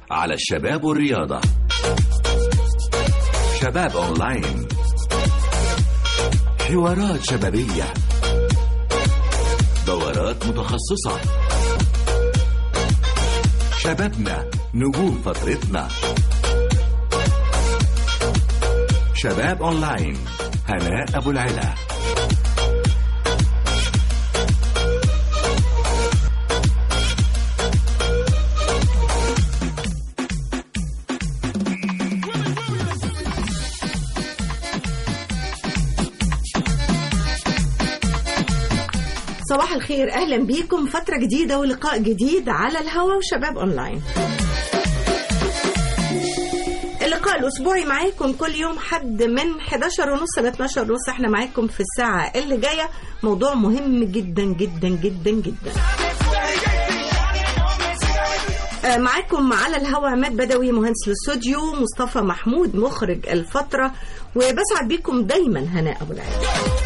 على الشباب والرياضة شباب أونلاين حوارات شبابية دورات متخصصة شبابنا نجوم فترتنا شباب أونلاين هناء أبو العلا صباح الخير اهلا بيكم فتره جديده ولقاء جديد على الهوا وشباب اونلاين اللقاء الاسبوعي معاكم كل يوم حد من 11 ونص ل 12 ونص احنا معاكم في الساعه اللي جايه موضوع مهم جدا جدا جدا جدا آه، معاكم على الهوا عماد بدوي مهندس الاستوديو مصطفى محمود مخرج الفتره وبسعد بيكم دايما هناء ابو العين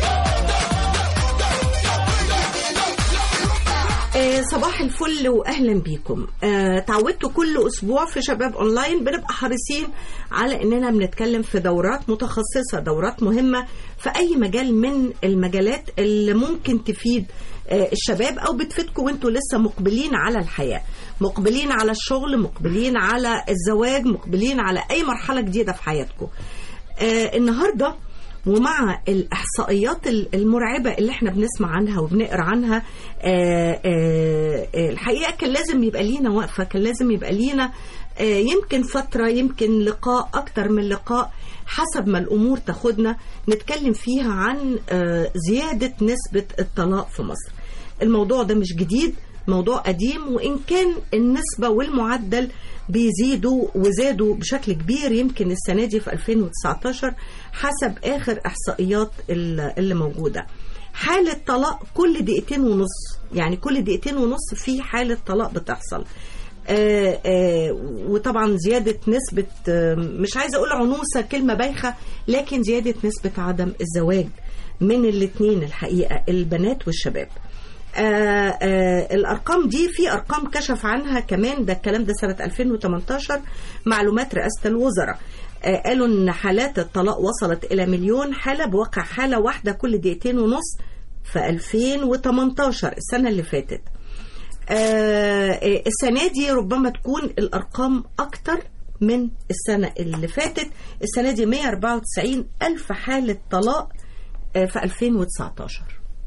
آه، صباح الفل واهلا بيكم آه، تعودتوا كل اسبوع في شباب اونلاين بنبقى حريصين على اننا بنتكلم في دورات متخصصه دورات مهمه في اي مجال من المجالات اللي ممكن تفيد آه، الشباب او بتفيدكم وانتوا لسه مقبلين على الحياه مقبلين على الشغل مقبلين على الزواج مقبلين على اي مرحله جديده في حياتكم آه، النهارده ومع الإحصائيات المرعبة اللي احنا بنسمع عنها وبنقرا عنها آه، آه، آه، الحقيقة كان لازم يبقى لينا وقفة كان لازم يبقى لينا آه، يمكن فترة يمكن لقاء أكتر من لقاء حسب ما الأمور تاخدنا نتكلم فيها عن آه، زيادة نسبة الطلاق في مصر الموضوع ده مش جديد موضوع قديم وإن كان النسبة والمعدل بيزيدوا وزادوا بشكل كبير يمكن السنة دي في 2019 حسب آخر إحصائيات ال- اللي موجودة حالة طلاق كل دقيقتين ونص يعني كل دقيقتين ونص في حالة طلاق بتحصل آه آه وطبعا زيادة نسبة آه مش عايزة أقول عنوسة كلمة بايخة لكن زيادة نسبة عدم الزواج من الاتنين الحقيقة البنات والشباب آه آه الارقام دي في ارقام كشف عنها كمان ده الكلام ده سنه 2018 معلومات رئاسه الوزراء آه قالوا ان حالات الطلاق وصلت الى مليون حاله بواقع حاله واحده كل دقيقتين ونص في 2018 السنه اللي فاتت آه آه، السنه دي ربما تكون الارقام اكتر من السنه اللي فاتت السنه دي 194 الف حاله طلاق آه في 2019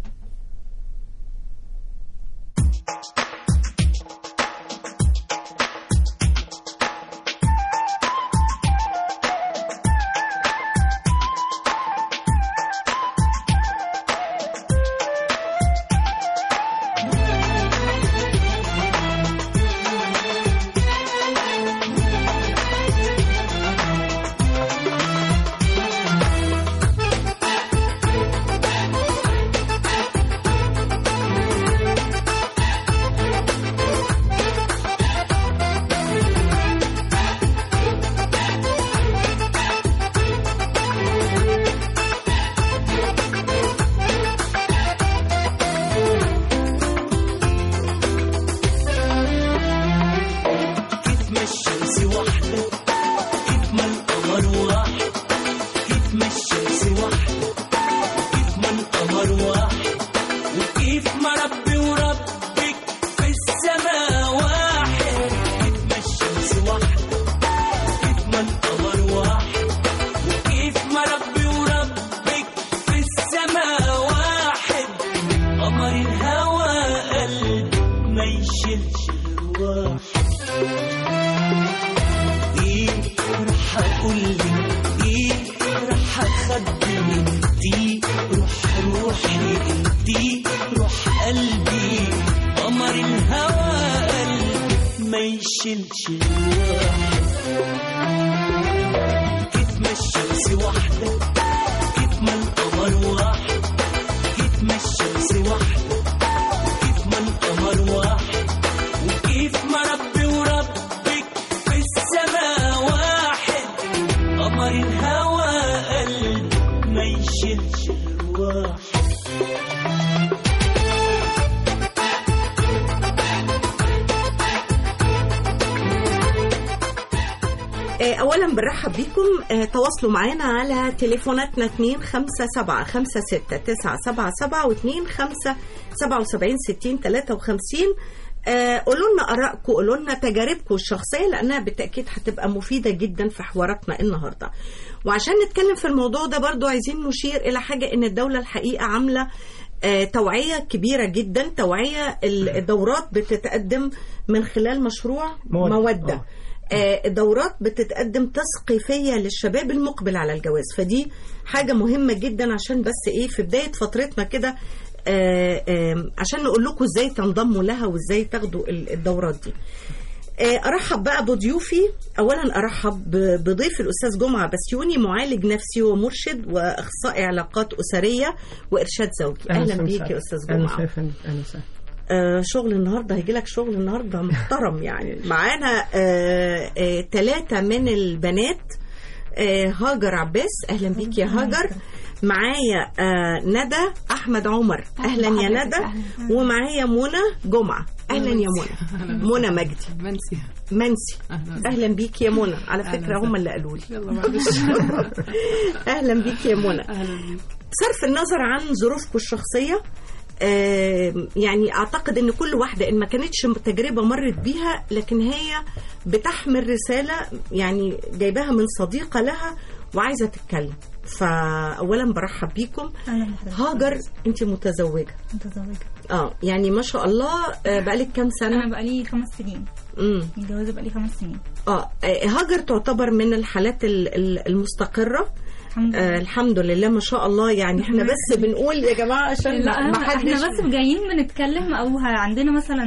كيف ما الشمس وحدة كيف ما القمر واحد كيف ما الشمس وحدة كيف ما القمر واحد وكيف ما ربي وربك في السماء واحد كيف ما الشمس وحدة كيف ما القمر واحد وكيف ما ربي وربك في السماء واحد قمر الهوى قلب ما يشيلش الرواح ايه راح اقول لك ايه راح اخبي انتي روح روحي انتي روح قلبي قمر الهوى قلب ما يشيلش الواحد كيف ما الشمس واحدة كيف ما القمر واحد كيف ما الشمس واحدة كيف ما القمر واحد وكيف ما ربي وربك في السماء واحد قمر الهوى قلب ما يشيلش الواحد آه، اولا بنرحب بكم آه، تواصلوا معانا على تليفوناتنا 2 5 7 5 6 9 7 7 و 2 5 77 60 53 آه، قولوا لنا ارائكم قولوا لنا تجاربكم الشخصيه لانها بالتاكيد هتبقى مفيده جدا في حواراتنا النهارده وعشان نتكلم في الموضوع ده برضو عايزين نشير الى حاجه ان الدوله الحقيقه عامله آه، توعية كبيرة جدا توعية الدورات بتتقدم من خلال مشروع مودة. مودة آه. آه، الدورات بتتقدم تثقيفية للشباب المقبل على الجواز فدي حاجة مهمة جدا عشان بس ايه في بداية فترتنا كده آه، آه، عشان نقول لكم ازاي تنضموا لها وازاي تاخدوا ال- الدورات دي آه، ارحب بقى بضيوفي اولا ارحب ب- بضيف الاستاذ جمعه بسيوني معالج نفسي ومرشد واخصائي علاقات اسريه وارشاد زوجي اهلا وسهلا بيك سعد. يا استاذ اهلا جمعه وسهلا فندم. اهلا وسهلا آه شغل النهارده هيجي لك شغل النهارده محترم يعني معانا ثلاثة من البنات آه هاجر عباس اهلا بيك يا هاجر معايا آه ندى احمد عمر اهلا يا ندى ومعايا منى جمعه اهلا يا منى منى مجدي منسي منسي اهلا بيك يا منى على فكره هم اللي قالوا لي يلا معلش اهلا بيك يا منى اهلا بيك صرف النظر عن ظروفكم الشخصية آم، يعني اعتقد ان كل واحده ان ما كانتش تجربه مرت بيها لكن هي بتحمل رساله يعني جايباها من صديقه لها وعايزه تتكلم فاولا برحب بيكم اهلا بحضرتك هاجر انت متزوجه متزوجه اه يعني ما شاء الله آه، بقالك كام انا سنه بقالي خمس سنين امم متجوزه بقالي خمس سنين اه آه، هاجر تعتبر من الحالات ال- ال- المستقره الحمد آه لله الحمد لله ما شاء الله يعني احنا بس بنقول يا جماعه عشان لا ما احنا حدش بس جايين بنتكلم او ه- عندنا مثلا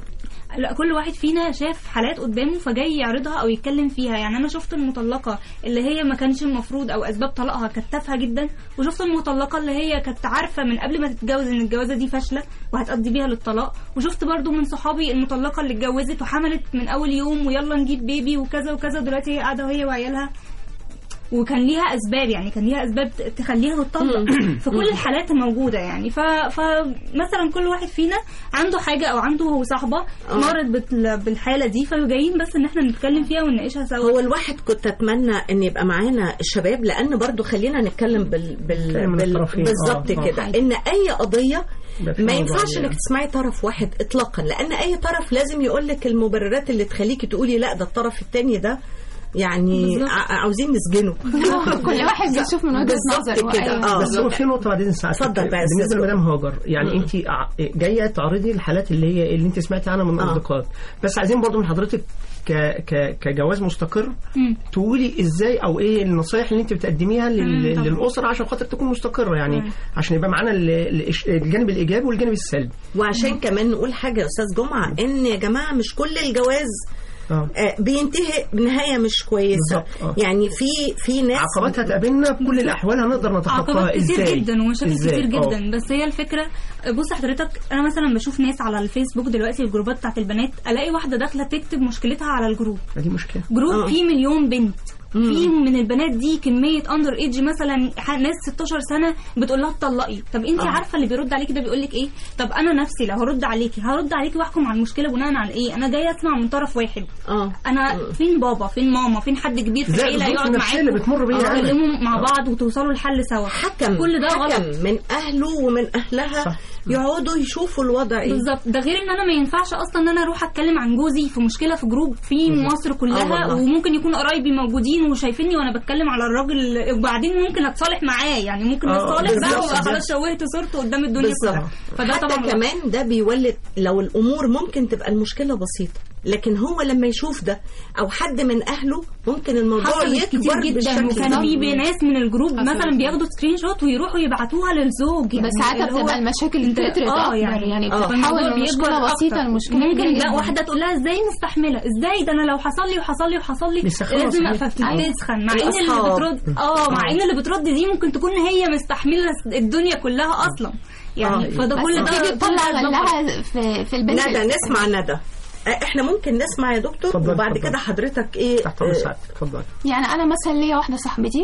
لا كل واحد فينا شاف حالات قدامه فجاي يعرضها او يتكلم فيها يعني انا شفت المطلقه اللي هي ما كانش المفروض او اسباب طلاقها كانت تافهه جدا وشفت المطلقه اللي هي كانت عارفه من قبل ما تتجوز ان الجوازه دي فاشله وهتقضي بيها للطلاق وشفت برضو من صحابي المطلقه اللي اتجوزت وحملت من اول يوم ويلا نجيب بيبي وكذا وكذا دلوقتي هي قاعده وهي وعيالها وكان ليها اسباب يعني كان ليها اسباب ت- تخليها تطلق في كل الحالات الموجوده يعني ف... فمثلا كل واحد فينا عنده حاجه او عنده صاحبه مرت بال... بالحاله دي فجايين بس ان احنا نتكلم فيها ونناقشها سوا هو الواحد كنت اتمنى ان يبقى معانا الشباب لان برضو خلينا نتكلم بال بال, نتكلم من بال الطرفين. بالظبط آه، آه. كده ان اي قضيه ده في ما موضوع ينفعش يعني. انك تسمعي طرف واحد اطلاقا لان اي طرف لازم يقول لك المبررات اللي تخليكي تقولي لا ده الطرف الثاني ده يعني بالظبط. ع- عاوزين نسجنه كل واحد بيشوف من وجهه بالظبط نظره كده أيوة. اه بس هو في نقطة بعدين ساعات اتفضل بقى يا بالنسبة أستاذ لمدام هاجر يعني انت ع- جاية تعرضي الحالات اللي هي اللي انت سمعتي عنها من آه. اصدقائك بس عايزين برضو من حضرتك ك ك كجواز مستقر مم. تقولي ازاي او ايه النصايح اللي انت بتقدميها لل- مم، طبعا. للاسره عشان خاطر تكون مستقره يعني مم. عشان يبقى معانا ال- ال- الجانب الايجابي والجانب السلبي وعشان كمان نقول حاجه يا استاذ جمعه ان يا جماعه مش كل الجواز اه آه، بينتهي بنهايه مش كويسه بالظبط، آه. يعني في في ناس عقبات هتقابلنا بكل الاحوال هنقدر نتخطاها عقبات كتير ازاي جدا ومشاكل إزاي؟ كتير آه. جدا بس هي الفكره بص حضرتك انا مثلا بشوف ناس على الفيسبوك دلوقتي الجروبات بتاعت البنات الاقي واحده داخله تكتب مشكلتها على الجروب دي مشكله جروب آه. فيه مليون بنت في من البنات دي كميه اندر ايدج مثلا ح- ناس 16 سنه بتقول لها اتطلقي طب انت آه. عارفه اللي بيرد عليكي ده بيقول لك ايه طب انا نفسي لو هرد عليكي هرد عليكي واحكم على المشكله بناء على ايه انا جايه اسمع من طرف واحد اه انا فين بابا فين ماما فين حد كبير في زي العيله الظروف يقعد النفسية اللي معاكم بتمر بيها يعني. تتكلموا مع بعض وتوصلوا لحل سوا حكم كل ده حكم غلط من اهله ومن اهلها صح. يقعدوا يشوفوا الوضع ايه بالظبط ده غير ان انا ما ينفعش اصلا ان انا اروح اتكلم عن جوزي في مشكله في جروب في مصر آه كلها والله. وممكن يكون قرايبي موجودين وشايفيني وانا بتكلم على الراجل وبعدين ممكن اتصالح معاه يعني ممكن آه، نتصالح بقى بالظبط، وابقى خلاص بالظبط. شوهت صورته قدام الدنيا بالظبط كلها فده حتى طبعا غلط. كمان ده بيولد لو الامور ممكن تبقى المشكله بسيطه لكن هو لما يشوف ده او حد من اهله ممكن الموضوع حصلت كتير يكبر جدا بالشكل وكان ده في ناس من الجروب حصلت. مثلا بياخدوا سكرين شوت ويروحوا يبعتوها للزوج يعني بس ساعتها اللي هو بتبقى المشاكل انت- كترت اه أكبر، يعني يعني آه. بتتحول الموضوع من بيكبر مشكلة أكتر. بسيطة لمشكلة ممكن كبيرة لا جدا. واحده تقول لها ازاي مستحمله ازاي ده انا لو حصل لي وحصل لي وحصل لي بيسخنوا لازم صحيح. فبتسخن مع ان اللي الأصحاب. بترد اه مع ان اللي بترد دي ممكن تكون هي مستحمله الدنيا كلها اصلا يعني آه. فده بس كل ده بتيجي كل تطلع ده أسباب غلها في في البنت ندى نسمع ندى آه، احنا ممكن نسمع يا دكتور اتفضل، وبعد اتفضل. كده حضرتك ايه تحت امر آه، سعادتك اتفضل يعني انا مثلا ليا واحده صاحبتي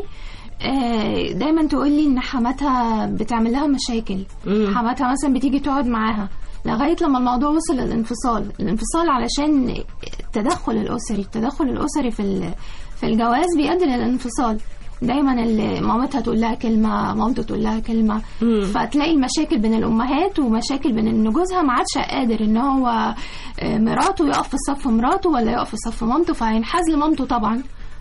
آه، دايما تقول لي ان حماتها بتعمل لها مشاكل مم. حماتها مثلا بتيجي تقعد معاها لغايه لما الموضوع وصل للانفصال الانفصال علشان التدخل الاسري التدخل الاسري في ال- في الجواز بيؤدي للانفصال دايما اللي مامتها تقول لها كلمه مامته تقول لها كلمه فتلاقي مشاكل بين الامهات ومشاكل بين ان جوزها ما عادش قادر ان هو آه، مراته يقف في صف مراته ولا يقف في صف مامته فهينحاز لمامته طبعا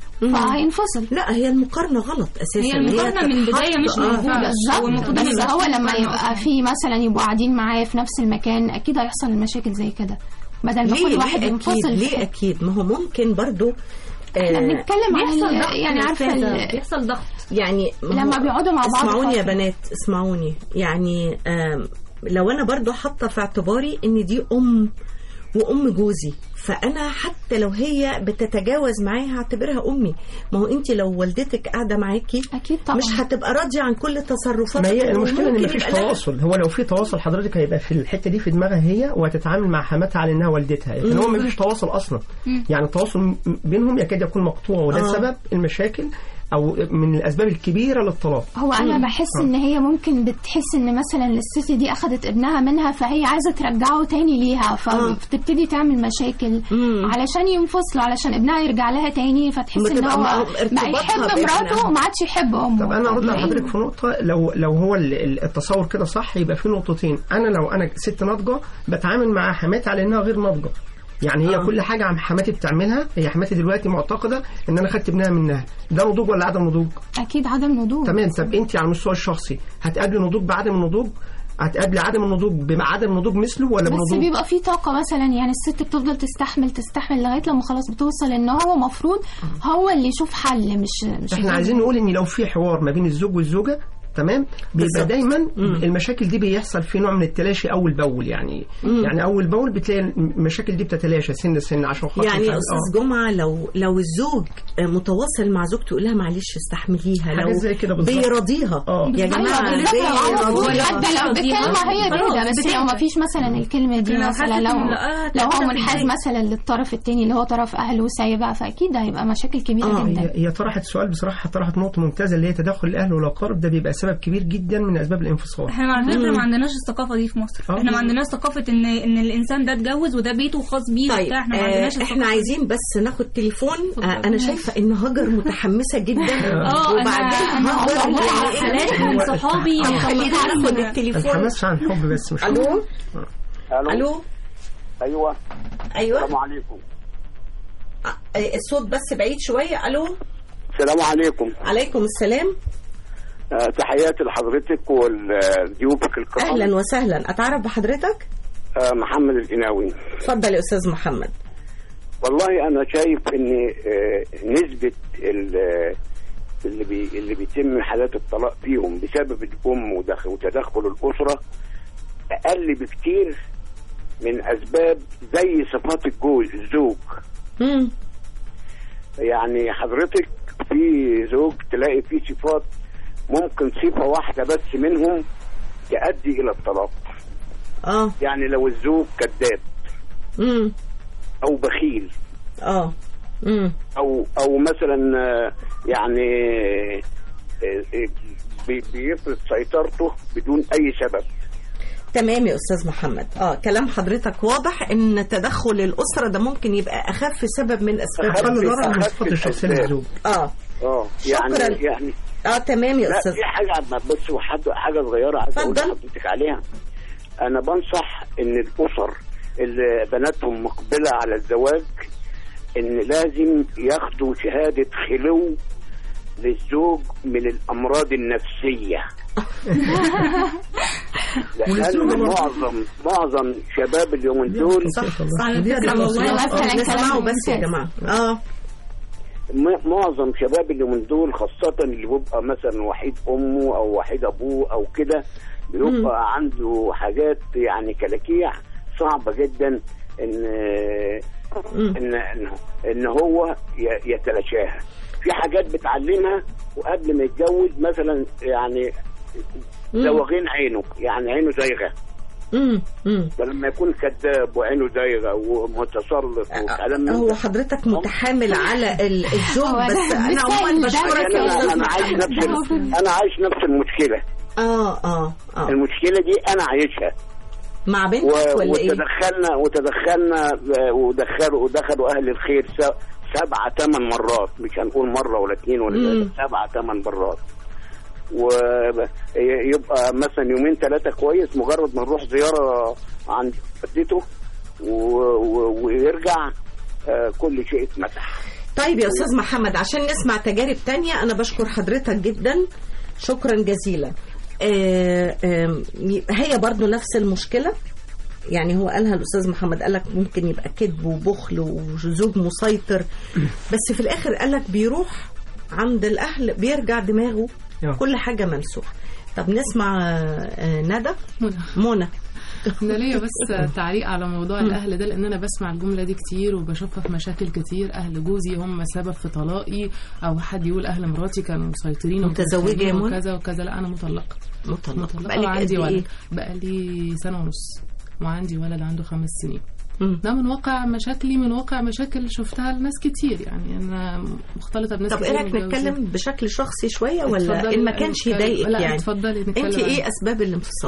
فهينفصل لا هي المقارنه غلط اساسا هي المقارنة من تتحط- البداية مش آه، موجودة. هو بالظبط المفروض بس يبقى هو في لما مقارنة يبقى أصلاً. في مثلا يبقوا قاعدين معاه في نفس المكان اكيد هيحصل المشاكل زي كده بدل ما ليه كل واحد ليه ينفصل اكيد في ليه اكيد ما هو ممكن برضو احنا آه، بنتكلم عن بيحصل ال- ضغط يعني عارفه ال- بيحصل ضغط يعني ما هو- لما بيقعدوا مع بعض اسمعوني يا فترة. بنات اسمعوني يعني آم، لو انا برضو حاطه في اعتباري ان دي ام وام جوزي فانا حتى لو هي بتتجاوز معايا هعتبرها امي ما هو انت لو والدتك قاعده معاكي اكيد طبعا مش هتبقى راضيه عن كل تصرفاتك ما هي المشكله ان وممكن مفيش يبقى لها- تواصل هو لو في تواصل حضرتك هيبقى في الحته دي في دماغها هي وهتتعامل مع حماتها على انها والدتها لكن هو مفيش تواصل اصلا يعني التواصل م- بينهم يكاد يكون مقطوع وده آه. سبب المشاكل او من الاسباب الكبيره للطلاق هو انا بحس ان هي ممكن بتحس ان مثلا الست دي اخذت ابنها منها فهي عايزه ترجعه تاني ليها فبتبتدي تعمل مشاكل علشان ينفصلوا علشان ابنها يرجع لها تاني فتحس ان بتبقى هو مع- بقى ارتباطها يحب بابنها. مراته وما عادش يحب امه طب انا ارد على يعني حضرتك في نقطه لو لو هو ال- ال- التصور كده صح يبقى في نقطتين انا لو انا ست ناضجه بتعامل مع حماتي على انها غير ناضجه يعني هي آه. كل حاجه عم حماتي بتعملها هي حماتي دلوقتي معتقده ان انا خدت ابنها منها ده نضوج ولا عدم نضوج اكيد عدم نضوج تمام طب انت على المستوى الشخصي هتقابلي نضوج بعدم النضوج هتقابلي عدم النضوج بعدم النضوج مثله ولا بس بنضوج بيبقى في طاقة مثلا يعني الست بتفضل تستحمل تستحمل لغاية لما خلاص بتوصل ان هو مفروض هو اللي يشوف حل مش مش احنا الزوج. عايزين نقول ان لو في حوار ما بين الزوج والزوجه تمام بيبقى بالظبط. دايما المشاكل دي بيحصل في نوع من التلاشي اول باول يعني يعني اول باول بتلاقي المشاكل دي بتتلاشى سن سن عشان خاطر يعني مش يا عارف- استاذ آه. جمعه لو لو الزوج متواصل مع زوجته يقول لها معلش استحمليها حاجات لو زي كده بالظبط. بيراضيها آه. يا أيوة جماعه بالظبط، لو عمل بيراضيها. حتى لو بكلمة هي خلاص، تهدى بس لو بتهدى. ما فيش مثلا الكلمة دي لو مثلا حست لو إن لقاها لو هو تهدى منحاز تتضايق. مثلا للطرف التاني اللي هو طرف اهله وسايبها فاكيد هيبقى مشاكل كبيرة آه، جدا هي هي طرحت سؤال بصراحه طرحت نقطه ممتازه اللي هي تدخل الاهل والاقارب ده بيبقى سبب كبير جدا من اسباب الانفصال احنا على فكره ما عندناش الثقافه دي في مصر آه. احنا ما عندناش ثقافه ان ان الانسان ده اتجوز وده بيته خاص بيه طيب وبتاع احنا ما آه عندناش الثقافه احنا عايزين بس ناخد تليفون آه انا شايفه ان هاجر متحمسه جدا اه انا وبعدين انا هاجر والله يعني حالات إيه؟ من صحابي طب خلينا ناخد مطلقين. التليفون الحماس عن حب بس مش الو الو الو ايوه ايوه السلام عليكم آه، الصوت بس بعيد شويه الو السلام عليكم عليكم السلام آه، تحياتي لحضرتك ولضيوفك الكرام اهلا وسهلا اتعرف بحضرتك آه، محمد القناوي اتفضل يا استاذ محمد والله انا شايف ان آه، نسبه ال- اللي بي اللي بيتم حالات الطلاق فيهم بسبب الام ودخ- وتدخل الاسره اقل بكتير من اسباب زي صفات الجوز الزوج مم. يعني حضرتك في زوج تلاقي فيه صفات ممكن صفه واحده بس منهم تؤدي الى الطلاق اه يعني لو الزوج كذاب امم او بخيل اه امم او او مثلا آه، يعني آه، آه، بي- بيفرض سيطرته بدون اي سبب تمام يا استاذ محمد اه كلام حضرتك واضح ان تدخل الاسره ده ممكن يبقى اخف سبب من اسباب أخف. خلوا ضرر من أخف صفات الشخصيه الأسباب. للزوج اه اه يعني شكراً. يعني اه تمام يا لا استاذ في حاجه بس وحد- حاجه صغيره عايز اقول اتفضل. لحضرتك عليها انا بنصح ان الاسر اللي بناتهم مقبله على الزواج ان لازم ياخدوا شهاده خلو للزوج من الامراض النفسيه وللزوج لان برضه. معظم معظم شباب اليومين دول صح صح على فكرة نسمع والله والله مثلاً كلام نسمعه بس يا ممتاز. جماعه اه م- معظم شباب اليومين دول خاصة اللي بيبقى مثلا وحيد أمه أو وحيد أبوه أو كده بيبقى عنده حاجات يعني كلاكيع صعبة جدا إن إن إن, إن هو ي- يتلاشاها في حاجات بتعلمها وقبل ما يتجوز مثلا يعني زواغين عينه يعني عينه زايغة امم امم فلما يكون كذاب وعينه زايغة ومتسلط وكلام من هو ده حضرتك متحامل على ال- الزوج هو بس ده انا مثال عموما ده بشكرك يا انا استاذ انا عايش محمد نفس ال- انا عايش نفس المشكله اه اه اه المشكله دي انا عايشها مع و- بنتك ولا ايه؟ وتدخلنا وتدخلنا آه، ودخلوا ودخلوا اهل الخير س- سبعة ثمان مرات مش هنقول مرة ولا اتنين ولا مم. ثلاثة سبعة ثمان مرات ويبقى مثلا يومين ثلاثة كويس مجرد ما نروح زيارة عند والدته و- و- ويرجع آه، كل شيء اتمسح طيب يا استاذ محمد عشان نسمع تجارب تانية انا بشكر حضرتك جدا شكرا جزيلا آه، آم، هي برضو نفس المشكلة يعني هو قالها الاستاذ محمد قال لك ممكن يبقى كذب وبخل وزوج مسيطر بس في الاخر قال لك بيروح عند الاهل بيرجع دماغه آه. كل حاجة ممسوح طب نسمع آه، ندى منى. منى انا ليا بس تعليق على موضوع الاهل ده لان انا بسمع الجمله دي كتير وبشوفها في مشاكل كتير اهل جوزي هم سبب في طلاقي او حد يقول اهل مراتي كانوا مسيطرين متزوجة يا منى؟ وكذا وكذا لا انا مطلقه مطلقة مطلقه بقالك قد وعندي ايه؟ ولد بقالي سنه ونص وعندي ولد عنده خمس سنين مم. ده من واقع مشاكلي من واقع مشاكل شفتها لناس كتير يعني انا مختلطه بناس طب كتير ايه رايك متجوزين. نتكلم بشكل شخصي شويه ولا اتفضلي، ان ما كانش اتكلم. يضايقك لا، يعني اتفضلي نتكلم انت عن- ايه اسباب الانفصال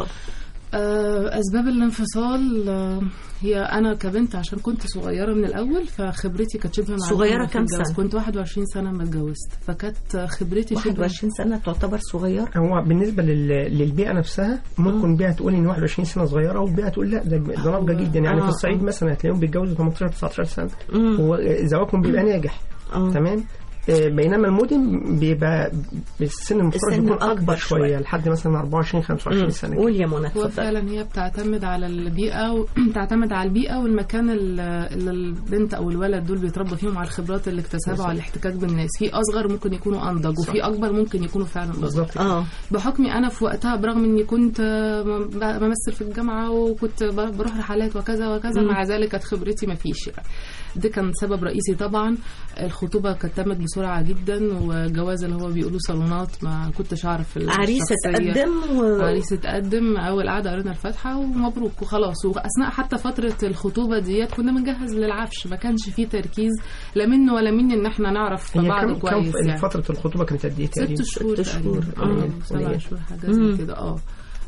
آه، أسباب الانفصال آه، هي أنا كبنت عشان كنت صغيرة من الأول فخبرتي كانت شبه معدومة صغيرة في كام الجواز. سنة؟ كنت 21 سنة ما اتجوزت فكانت خبرتي شبه 21 سنه تعتبر صغير هو بالنسبه لل- للبيئه نفسها ممكن بيئه تقول ان 21 سنه صغيره وبيئه تقول لا ده ده ناضجه جدا يعني آه، في الصعيد آه. مثلا هتلاقيهم بيتجوزوا 18 19 سنه مم. وزواجهم بيبقى ناجح آه. تمام آه، بينما المدن بيبقى السن المفترض السن يكون أكبر اكبر شوية. شويه لحد مثلا 24 25 مم. سنه قول يا منى هو اتفضل فعلا هي بتعتمد على البيئة وبتعتمد على البيئة والمكان ال- اللي البنت أو الولد دول بيتربى فيهم على الخبرات اللي اكتسبها وعلى الاحتكاك بالناس في أصغر ممكن يكونوا أنضج وفي أكبر ممكن يكونوا فعلا أصغر بالظبط اه بحكمي انا في وقتها برغم اني كنت آه، ب- بمثل في الجامعه وكنت ب- بروح رحلات وكذا وكذا مع ذلك كانت خبرتي ما فيش يعني. ده كان سبب رئيسي طبعا الخطوبه كانت تمت بسرعه جدا والجواز اللي هو بيقولوا صالونات ما كنتش اعرف عريس الشخصية. اتقدم و... عريس اتقدم اول قعده قرينا الفاتحه ومبروك وخلاص واثناء حتى فتره الخطوبه ديت كنا بنجهز للعفش ما كانش فيه تركيز لا منه ولا مني ان احنا نعرف هي بعض كم كم كويس يعني. فتره الخطوبه كانت قد ايه تقريبا؟ ست شهور ست شهور. تقريبا آه. آه، سبع قليل. شهور حاجه زي كده اه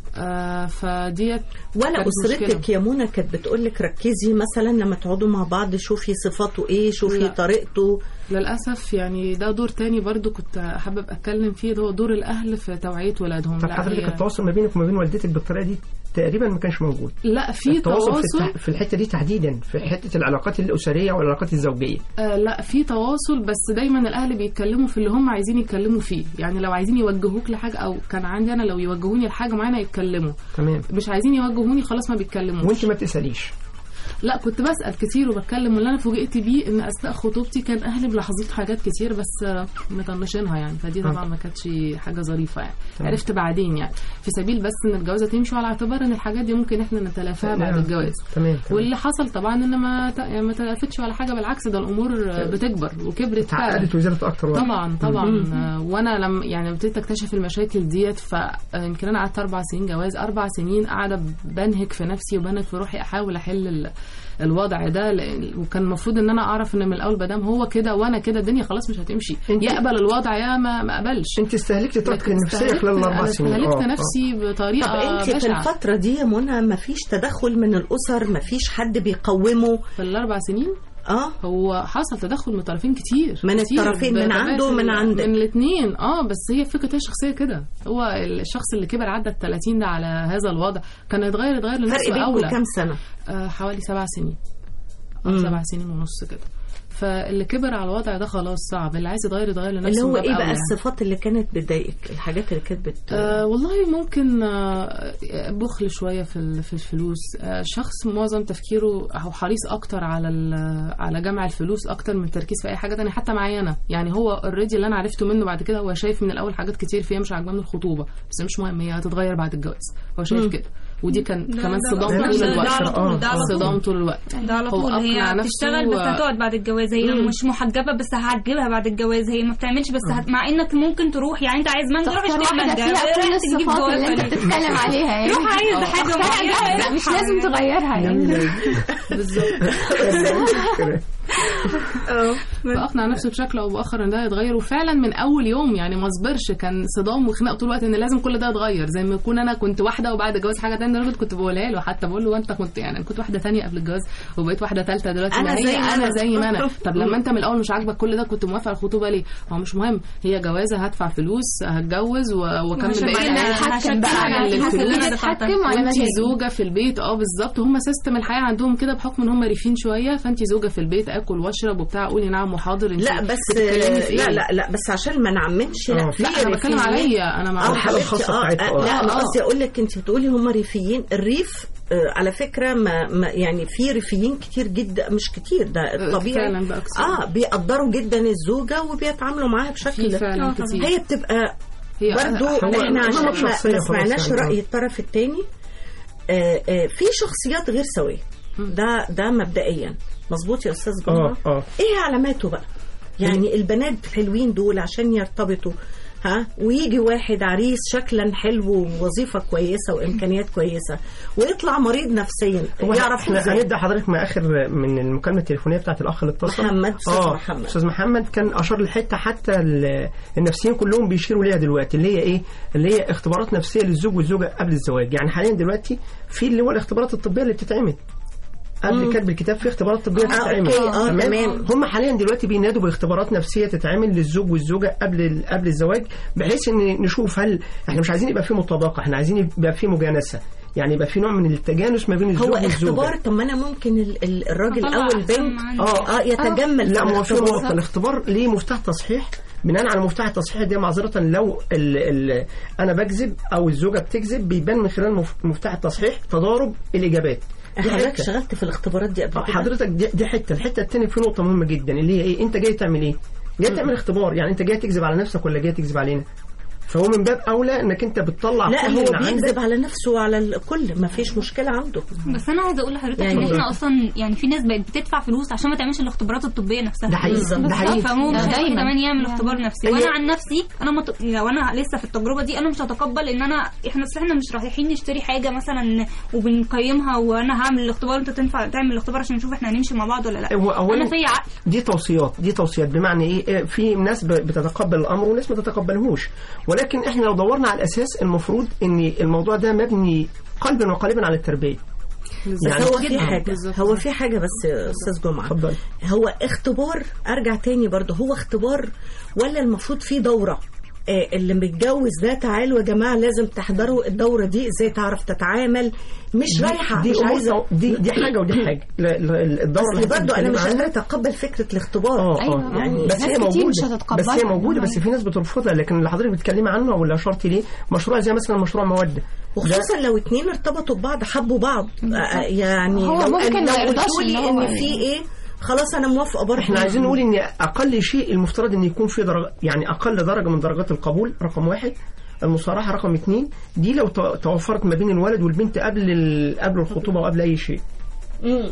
آه، فديت ولا كانت اسرتك مشكلة. يا منى كانت بتقول لك ركزي مثلا لما تقعدوا مع بعض شوفي صفاته ايه شوفي لا. طريقته للاسف يعني ده دور تاني برضو كنت حابب اتكلم فيه ده هو دور الاهل في توعيه ولادهم طب لا حضرتك هي- التواصل ما بينك وما بين والدتك بالطريقه دي تقريبا ما كانش موجود لا في التواصل في, تواصل التح... في الحته دي تحديدا في حته العلاقات الاسريه والعلاقات الزوجيه آه لا في تواصل بس دايما الاهل بيتكلموا في اللي هم عايزين يتكلموا فيه يعني لو عايزين يوجهوك لحاجه او كان عندي انا لو يوجهوني لحاجه معينه يتكلموا تمام مش عايزين يوجهوني خلاص ما بيتكلموش وانت ما بتساليش لا كنت بسأل كتير وبتكلم واللي انا فوجئت بيه ان اثناء خطوبتي كان اهلي ملاحظين حاجات كتير بس آه، مطنشينها يعني فدي طبعا ما كانتش حاجه ظريفه يعني تمام. عرفت بعدين يعني في سبيل بس ان الجوازه تمشي على اعتبار ان الحاجات دي ممكن احنا نتلافاها بعد نعم. الجواز تمام تمام. واللي حصل طبعا ان ما ت- يعني ما تلافتش ولا حاجه بالعكس ده الامور آه، بتكبر وكبرت فعلا اتعقدت وزادت اكتر وقت طبعا طبعا آه، وانا لما يعني ابتديت اكتشف المشاكل ديت فيمكن انا قعدت اربع سنين جواز اربع سنين قاعده بنهك في نفسي وبنهك في روحي احاول احل ال- الوضع ده لأن- وكان المفروض ان انا اعرف ان من الاول بدام هو كده وانا كده الدنيا خلاص مش هتمشي انت- يقبل الوضع يا ما ما قبلش انت استهلكتي طاقتك لكن النفسيه استهلكت- خلال الاربع أنا سنين استهلكت آه، آه. نفسي طب بطريقه انت في بشعه الفتره دي يا منى ما فيش تدخل من الاسر ما فيش حد بيقومه في الاربع سنين اه هو حصل تدخل من طرفين كتير من كتير الطرفين، من بطبيعة عنده ومن ال- عندك. من الاثنين اه بس هي فكره هي شخصيه كده هو الشخص اللي كبر عدى ال 30 ده على هذا الوضع كان يتغير يتغير فرق لنفسه بينكم اولى كام سنه آه حوالي سبع سنين مم. أو سبع سنين ونص كده فاللي كبر على الوضع ده خلاص صعب اللي عايز يتغير يتغير لنفسه اللي هو من باب ايه بقى أولى. الصفات اللي كانت بتضايقك الحاجات اللي كانت بت آه والله ممكن آه بخل شويه في ال- في الفلوس آه شخص معظم تفكيره او حريص اكتر على ال- على جمع الفلوس اكتر من التركيز في اي حاجه تانية حتى معايا انا يعني هو اوريدي اللي انا عرفته منه بعد كده هو شايف من الاول حاجات كتير فيها مش عاجباني الخطوبه بس مش مهم هي هتتغير بعد الجواز هو شايف كده ودي كان ده- كمان ده- صدام ده- طول ده- ده الوقت على طول ده على طول صدام طول الوقت ده على هو طول هي أقنع نفسه بتشتغل بس و- هتقعد بعد الجواز هي مم. مش محجبه بس هعجبها بعد الجواز هي ما بتعملش بس هت... مع انك ممكن تروح يعني انت عايز مانجا روح تختار اشتري واحدة مانجا فيها كل رايح تجيب الصفات اللي جوافة انت ليه؟ بتتكلم عليها يعني روح عايز حاجه اختارها معينه جاهزة، مش لازم تغيرها يعني جميلة. بالظبط فاقنع نفسي بشكل او باخر ان ده يتغير وفعلا من اول يوم يعني ما صبرش كان صدام وخناق طول الوقت ان لازم كل ده يتغير زي ما يكون انا كنت واحده وبعد الجواز حاجه ثانيه دلوقتي كنت بقولها له حتى بقول له وانت كنت يعني أنا كنت واحده ثانيه قبل الجواز وبقيت واحده ثالثه دلوقتي أنا ما هي زي ما انا أنا. زي ما انا طب لما انت من الاول مش عاجبك كل ده كنت موافق على الخطوبه ليه هو مش مهم هي جوازه هدفع فلوس هتجوز و- واكمل وهشكل- بقيه حياتي هتحكم بقى على هشكل الفلوس الفلوس اللي تتحكم على وانت مزاجي زوجه في البيت اه بالظبط هم سيستم الحياه عندهم كده بحكم ان هم ريفين شويه فانت زوجه في البيت اكل واشرب وبتاع قولي نعم وحاضر انت لا بس بتتكلمي في لا إيه؟ لا لا بس عشان ما نعممش لا آه. في لا انا بتكلم ريفيين. عليا انا اه مع الحالة حبيبتي الخاصة اه بتاعتها، آه، آه. لا انا آه. قصدي اقول لك انت بتقولي هم ريفيين الريف آه، على فكره ما, ما يعني في ريفيين كتير جدا مش كتير ده الطبيعي فعلا بقى كتير. اه بيقدروا جدا الزوجه وبيتعاملوا معاها في بشكل فعلا آه، كتير هي بتبقى هي برضو هو- احنا هو عشان ما, شخصية ما خلاص سمعناش يعني. راي الطرف الثاني آه آه في شخصيات غير سويه ده ده مبدئيا مظبوط يا استاذ اه جمعه اه ايه علاماته بقى يعني البنات حلوين دول عشان يرتبطوا ها ويجي واحد عريس شكلا حلو ووظيفه كويسه وامكانيات كويسه ويطلع مريض نفسيا هو يعرف احنا ازاي هنبدا حضرتك مع اخر من المكالمه التليفونيه بتاعت الاخ اللي اتصل محمد، أستاذ اه محمد. استاذ محمد كان اشار لحته حتى ال- النفسيين كلهم بيشيروا ليها دلوقتي اللي هي ايه اللي هي اختبارات نفسيه للزوج والزوجه قبل الزواج يعني حاليا دلوقتي في اللي هو الاختبارات الطبيه اللي بتتعمل قبل كتب الكتاب في اختبارات طبيه بتتعمل أوكي، آه، تمام. هم حاليا دلوقتي بينادوا باختبارات نفسيه تتعمل للزوج والزوجه قبل قبل الزواج بحيث ان نشوف هل احنا مش عايزين يبقى في مطابقه احنا عايزين يبقى في مجانسه يعني يبقى في نوع من التجانس ما بين الزوج هو والزوجه اختبار طب ما انا ممكن ال- ال- الراجل أطلع او أحسن البنت ما عندي. اه اه يتجمل لا في ما هو في الاختبار. نقطة الاختبار ليه مفتاح تصحيح بناء على مفتاح التصحيح ده معذرة لو ال ال أنا بكذب أو الزوجة بتكذب بيبان من خلال مف- مفتاح التصحيح تضارب الإجابات دي حضرتك حتة. اشتغلت في الاختبارات دي قبل آه، كده حضرتك دي, دي حتة الحتة التانية في نقطة مهمة جدا اللي هي إيه أنت جاي تعمل إيه؟ جاي تعمل اختبار يعني أنت جاي تكذب على نفسك ولا جاي تكذب علينا؟ فهو من باب أولى إنك أنت بتطلع لا كل هو اللي عندك بيكذب على نفسه وعلى الكل ما فيش مشكله عنده بس انا عايزه اقول لحضرتك يعني ان إيه؟ احنا اصلا يعني في ناس بقت بتدفع فلوس عشان ما تعملش الاختبارات الطبيه نفسها ده حقيقي ده حقيقي فهو مش ده هيروح دايما. كمان يعمل اختبار نفسي هي- وانا عن نفسي انا مت... لو انا لسه في التجربه دي انا مش هتقبل ان انا احنا أصل احنا مش رايحين نشتري حاجه مثلا وبنقيمها وانا هعمل الاختبار انت تنفع تعمل الاختبار عشان نشوف احنا هنمشي مع بعض ولا لا هو أولاً انا في عقل دي توصيات دي توصيات بمعنى ايه إيه، في ناس ب- بتتقبل الامر وناس ما تتقبلهوش ولكن احنا لو دورنا على الاساس المفروض ان الموضوع ده مبني قلبا وقالبا على التربيه بس يعني هو في جداً. حاجه بالظبط. هو في حاجه بس يا استاذ جمعه اتفضل هو اختبار ارجع تاني برضه هو اختبار ولا المفروض في دوره آه، اللي متجوز ده تعالوا يا جماعه لازم تحضروا الدوره دي ازاي تعرف تتعامل مش رايحه دي مش أمور عايزه تو- دي دي حاجه ودي حاجه لا- لا- الدوره اصل اللي برضه انا بتتكلم مش عنها- قادره اتقبل فكره الاختبار اه أيوة، اه يعني بس ناس هي كتير موجوده مش بس هي هتتقبلها. موجوده بس في ناس بترفضها لكن اللي حضرتك بتتكلمي عنه او اللي اشرت ليه مشروع زي مثلا مشروع موده وخصوصا لو اتنين ارتبطوا ببعض حبوا بعض آه، يعني هو لو ممكن لو ما يرضاش قلتوا لي إن هو ان في ايه خلاص انا موافقه برضه احنا عايزين نقول ان اقل شيء المفترض ان يكون في درجة يعني اقل درجه من درجات القبول رقم واحد المصارحه رقم اثنين دي لو تو- توفرت ما بين الولد والبنت قبل ال- قبل الخطوبه وقبل اي شيء مم.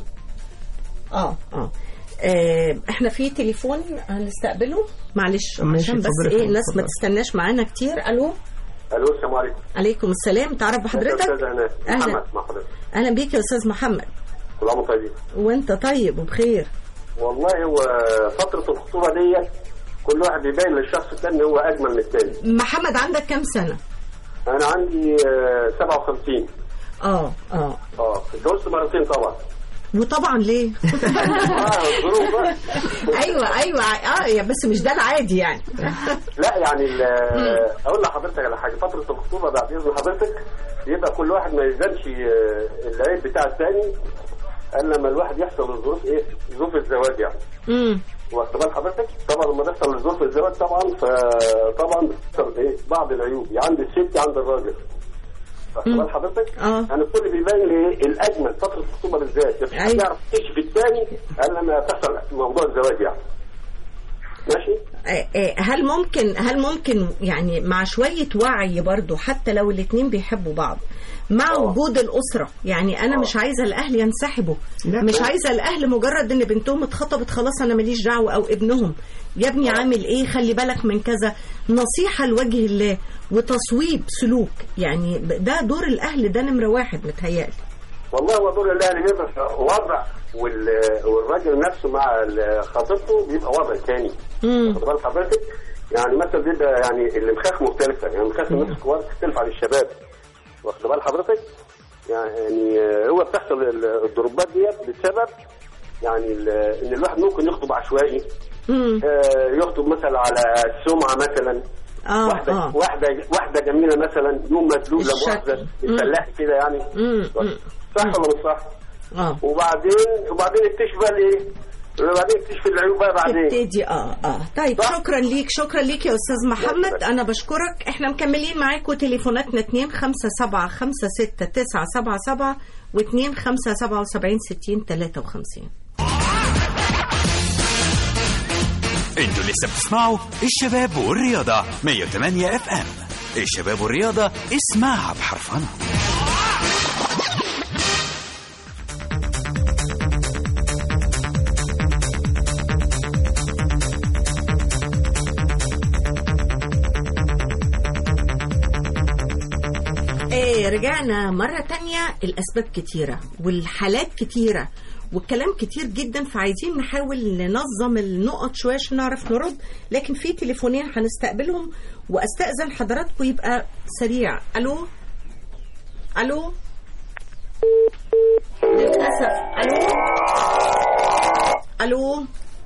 اه اه آه، احنا في تليفون هنستقبله معلش ماشي، عشان بس اتفضلي ايه يا فندم، الناس ما اتفضلي. تستناش معانا كتير الو الو السلام عليكم عليكم السلام تعرف بحضرتك استاذ هناء أهلا. محمد مع حضرتك اهلا بيك يا استاذ محمد كل عام وانتم طيبين وانت طيب وبخير والله هو فتره الخطوبه ديت كل واحد بيبين للشخص الثاني هو اجمل من الثاني محمد عندك كام سنه انا عندي آه، 57 اه اه اه اتجوزت مرتين طبعا وطبعا ليه اه الظروف بقى ايوه ايوه اه يا بس مش ده العادي يعني لا يعني ال- اقول لحضرتك على حاجه فتره الخطوبه بعد اذن حضرتك يبقى كل واحد ما يزنش آه، العيب بتاع الثاني الا لما الواحد يحصل الظروف ايه ظروف الزواج يعني امم واخد بال حضرتك طبعا لما تحصل ظروف الزواج طبعا فطبعا بتحصل ايه بعض العيوب يا عند الست يا عند الراجل واخد بال حضرتك اه. انا الكل بيبين لي إيه؟ الاجمل فتره الخطوبه بالذات مفيش حد أيوة. يعرف يكتشف الثاني الا لما تحصل موضوع الزواج يعني ماشي آه، آه، هل ممكن هل ممكن يعني مع شوية وعي برضو حتى لو الاتنين بيحبوا بعض مع آه. وجود الأسرة يعني أنا آه. مش عايزة الأهل ينسحبوا لا. مش عايزة الأهل مجرد إن بنتهم اتخطبت خلاص أنا ماليش دعوة أو ابنهم يا ابني عامل إيه خلي بالك من كذا نصيحة لوجه الله وتصويب سلوك يعني ب- ده دور الأهل ده نمرة واحد متهيألي والله هو دور الاهلي بيبقى وضع وال- والراجل نفسه مع ال- خطيبته بيبقى وضع تاني واخد بال حضرتك يعني مثلا بيبقى يعني الامخاخ مختلفه يعني امخاخ الناس الكبار تختلف عن الشباب واخد بال حضرتك يعني آه، هو بتحصل ال- الضربات ديت بسبب يعني ال- ان الواحد ممكن يخطب عشوائي مم. آه، يخطب مثلا على السمعه مثلا اه واحده اه واحده واحده جميله مثلا يوم مدلوق لا الشكل. مؤاخذه مم. الفلاح كده يعني مم. مم. صح ولا مش صح؟ اه وبعدين وبعدين اكتشف بقى الايه؟ وبعدين اكتشف العيوب بقى بعدين تبتدي اه اه طيب صح. شكرا ليك شكرا ليك يا استاذ محمد انا بشكرك احنا مكملين معاكم تليفوناتنا 2 5 7 5 6 9 7 7 و2 5 77 60 53 انتوا لسه بتسمعوا الشباب والرياضة 108 اف ام الشباب والرياضة اسمعها بحرفنة ايه رجعنا مرة تانية الأسباب كتيرة والحالات كتيرة والكلام كتير جدا فعايزين نحاول ننظم النقط شوية عشان نعرف نرد لكن في تليفونين هنستقبلهم واستأذن حضراتكم يبقى سريع ألو ألو للأسف ألو ألو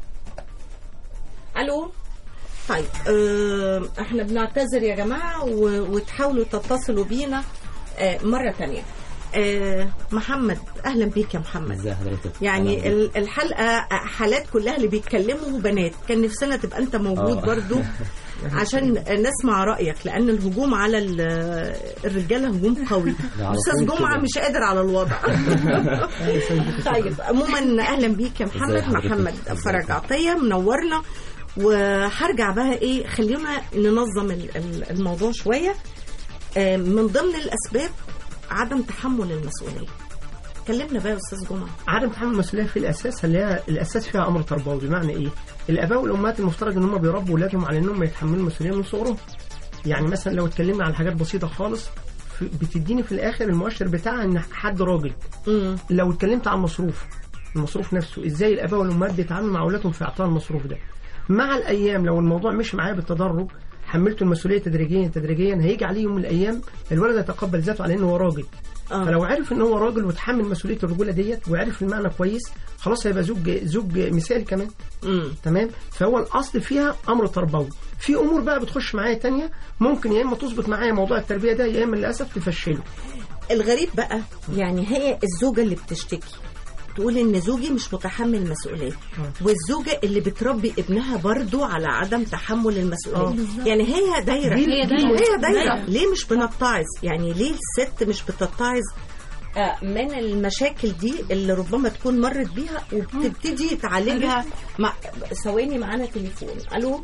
ألو طيب آه، احنا بنعتذر يا جماعة و- وتحاولوا تتصلوا بينا آه، مرة تانية آه، محمد اهلا بيك يا محمد ازي حضرتك يعني ال- الحلقة حالات كلها اللي بيتكلموا بنات كان نفسنا تبقى انت موجود آه. برضو عشان نسمع رأيك لأن الهجوم على ال- الرجالة هجوم قوي ده على أستاذ طول جمعة كده. مش قادر على الوضع طيب عموما أهلا بيك يا محمد ازي حضرتك؟ محمد ازي فرج عطية منورنا وهرجع بقى ايه خلينا ننظم ال- ال- الموضوع شوية آه، من ضمن الأسباب عدم تحمل المسؤولية كلمنا بقى يا أستاذ جمعة عدم تحمل المسؤوليه في الاساس اللي هي الاساس فيها امر تربوي بمعنى ايه؟ الاباء والامهات المفترض ان هم بيربوا اولادهم على انهم يتحملوا المسؤوليه من صغرهم. يعني مثلا لو اتكلمنا عن حاجات بسيطه خالص في- بتديني في الاخر المؤشر بتاعها ان حد راجل. مم. لو اتكلمت عن مصروف المصروف نفسه ازاي الاباء والامهات بيتعاملوا مع اولادهم في اعطاء المصروف ده. مع الايام لو الموضوع مش معايا بالتدرج حملته المسؤوليه تدريجيا تدريجيا هيجي عليه يوم من الايام الولد يتقبل ذاته على انه هو راجل آه. فلو عرف ان هو راجل وتحمل مسؤوليه الرجوله ديت وعرف المعنى كويس خلاص هيبقى زوج زوج مثالي كمان مم. تمام فهو الاصل فيها امر تربوي في امور بقى بتخش معايا تانية ممكن يا اما تظبط معايا موضوع التربيه ده يا اما للاسف تفشله الغريب بقى يعني هي الزوجة اللي بتشتكي تقول ان زوجي مش متحمل مسؤوليه والزوجه اللي بتربي ابنها برضو على عدم تحمل المسؤوليه بالظبط. يعني هي دايره هي دايرة. هي دايره دايرة. ليه مش بنتعظ يعني ليه الست مش بتتعظ آه، من المشاكل دي اللي ربما تكون مرت بيها وبتبتدي تعالجها مع ثواني معانا تليفون الو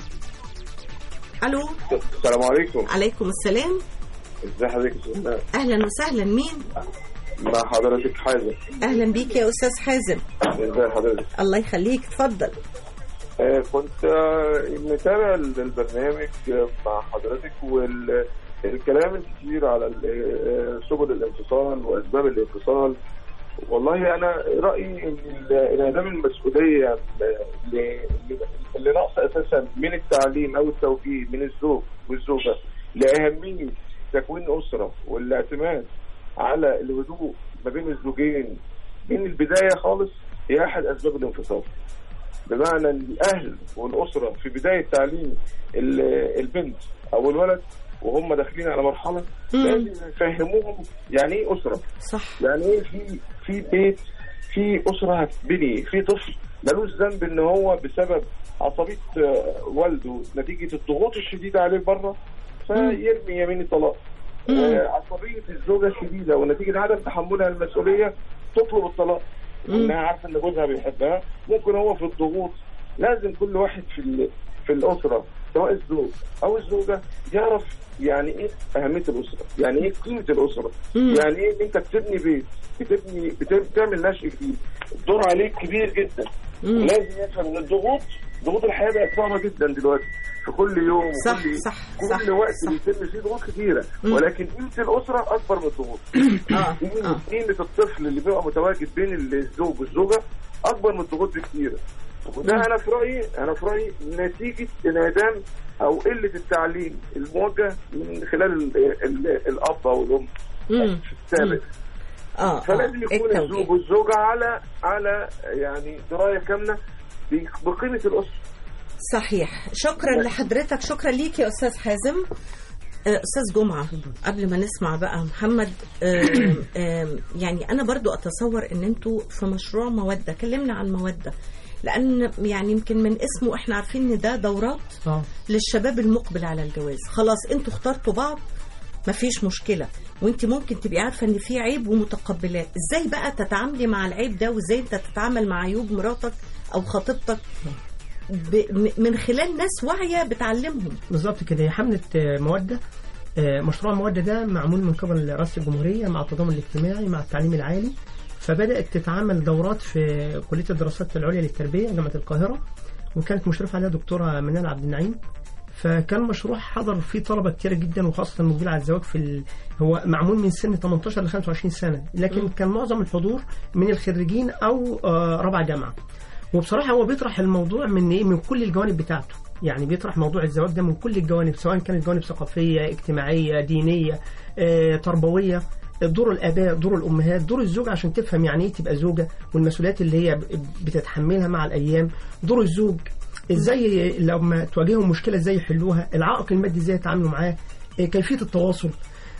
الو السلام عليكم عليكم السلام ازي حضرتك يا استاذ ناس؟ اهلا وسهلا مين مع حضرتك حازم اهلا بيك يا استاذ حازم ازي حضرتك الله يخليك اتفضل آه، كنت آه، متابع البرنامج آه، مع حضرتك والكلام الكتير على ال- آه، سبل الانفصال واسباب الانفصال والله انا رايي ان ال- انعدام المسؤوليه اللي اللي ناقصه اساسا من التعليم او التوجيه من الزوج والزوجه لاهميه تكوين اسره والاعتماد على الهدوء ما بين الزوجين من البدايه خالص هي احد اسباب الانفصال. بمعنى ان الاهل والاسره في بدايه تعليم ال- البنت او الولد وهم داخلين على مرحله لازم يفهموهم يعني ايه اسره صح يعني ايه في في بيت في اسره هتبني في طفل ملوش ذنب ان هو بسبب عصبيه آه، والده نتيجه الضغوط الشديده عليه بره فيرمي يمين الطلاق آه، عصبيه الزوجه الشديده ونتيجه عدم تحملها المسؤوليه تطلب الطلاق انها عارفه ان جوزها بيحبها ممكن هو في الضغوط لازم كل واحد في ال- في الاسره سواء الزوج او الزوجه يعرف يعني ايه اهميه الاسره، يعني ايه قيمه الاسره، يعني ايه ان انت بتبني بيت، بتبني بت- بتعمل نشء جديد، الدور عليك كبير جدا، ولازم يفهم ان الضغوط ضغوط الحياه بقت صعبه جدا دلوقتي، في كل يوم صح، كل صح، كل صح، وقت صح. بيتم فيه ضغوط كتيره مم. ولكن قيمه الاسره اكبر من الضغوط اه قيمه اه قيمه الطفل اللي بيبقى متواجد بين الزوج والزوجه اكبر من الضغوط بكتير وده انا في رايي انا في رايي نتيجه انعدام او قله التعليم الموجه من خلال ال ال الاب او الام مم. في السابق اه فلازم يكون التوجيه. الزوج والزوجه على على يعني درايه كامله ب- بقيمه الاسره صحيح شكرا لحضرتك شكرا ليك يا استاذ حازم آه، استاذ جمعه قبل ما نسمع بقى محمد آم، آم، يعني انا برضو اتصور ان انتوا في مشروع موده كلمنا عن الموده لان يعني يمكن من اسمه احنا عارفين ان ده دورات اه للشباب المقبل على الجواز خلاص انتوا اخترتوا بعض مفيش مشكلة وانت ممكن تبقي عارفة ان في عيب ومتقبلات ازاي بقى تتعاملي مع العيب ده وازاي انت تتعامل مع عيوب مراتك او خطيبتك ب... م- من خلال ناس واعية بتعلمهم بالظبط كده هي حملة آه، مودة آه، مشروع مودة ده معمول من قبل رئاسة الجمهورية مع التضامن الاجتماعي مع التعليم العالي فبدأت تتعمل دورات في كلية الدراسات العليا للتربية جامعة القاهرة وكانت مشرفة عليها دكتورة منال عبد النعيم فكان مشروع حضر فيه طلبة كتيرة جدا وخاصة المقبلة على الزواج في ال... هو معمول من سن 18 ل 25 سنة لكن كان معظم الحضور من الخريجين أو آه، رابعة جامعة وبصراحة هو بيطرح الموضوع من إيه من كل الجوانب بتاعته يعني بيطرح موضوع الزواج ده من كل الجوانب سواء كانت جوانب ثقافية اجتماعية دينية آه، تربوية دور الآباء دور الأمهات دور الزوج عشان تفهم يعني إيه تبقى زوجة والمسؤوليات اللي هي ب- بتتحملها مع الأيام دور الزوج ازاي لما تواجههم مشكله ازاي يحلوها العائق المادي ازاي يتعاملوا معاه آه، كيفيه التواصل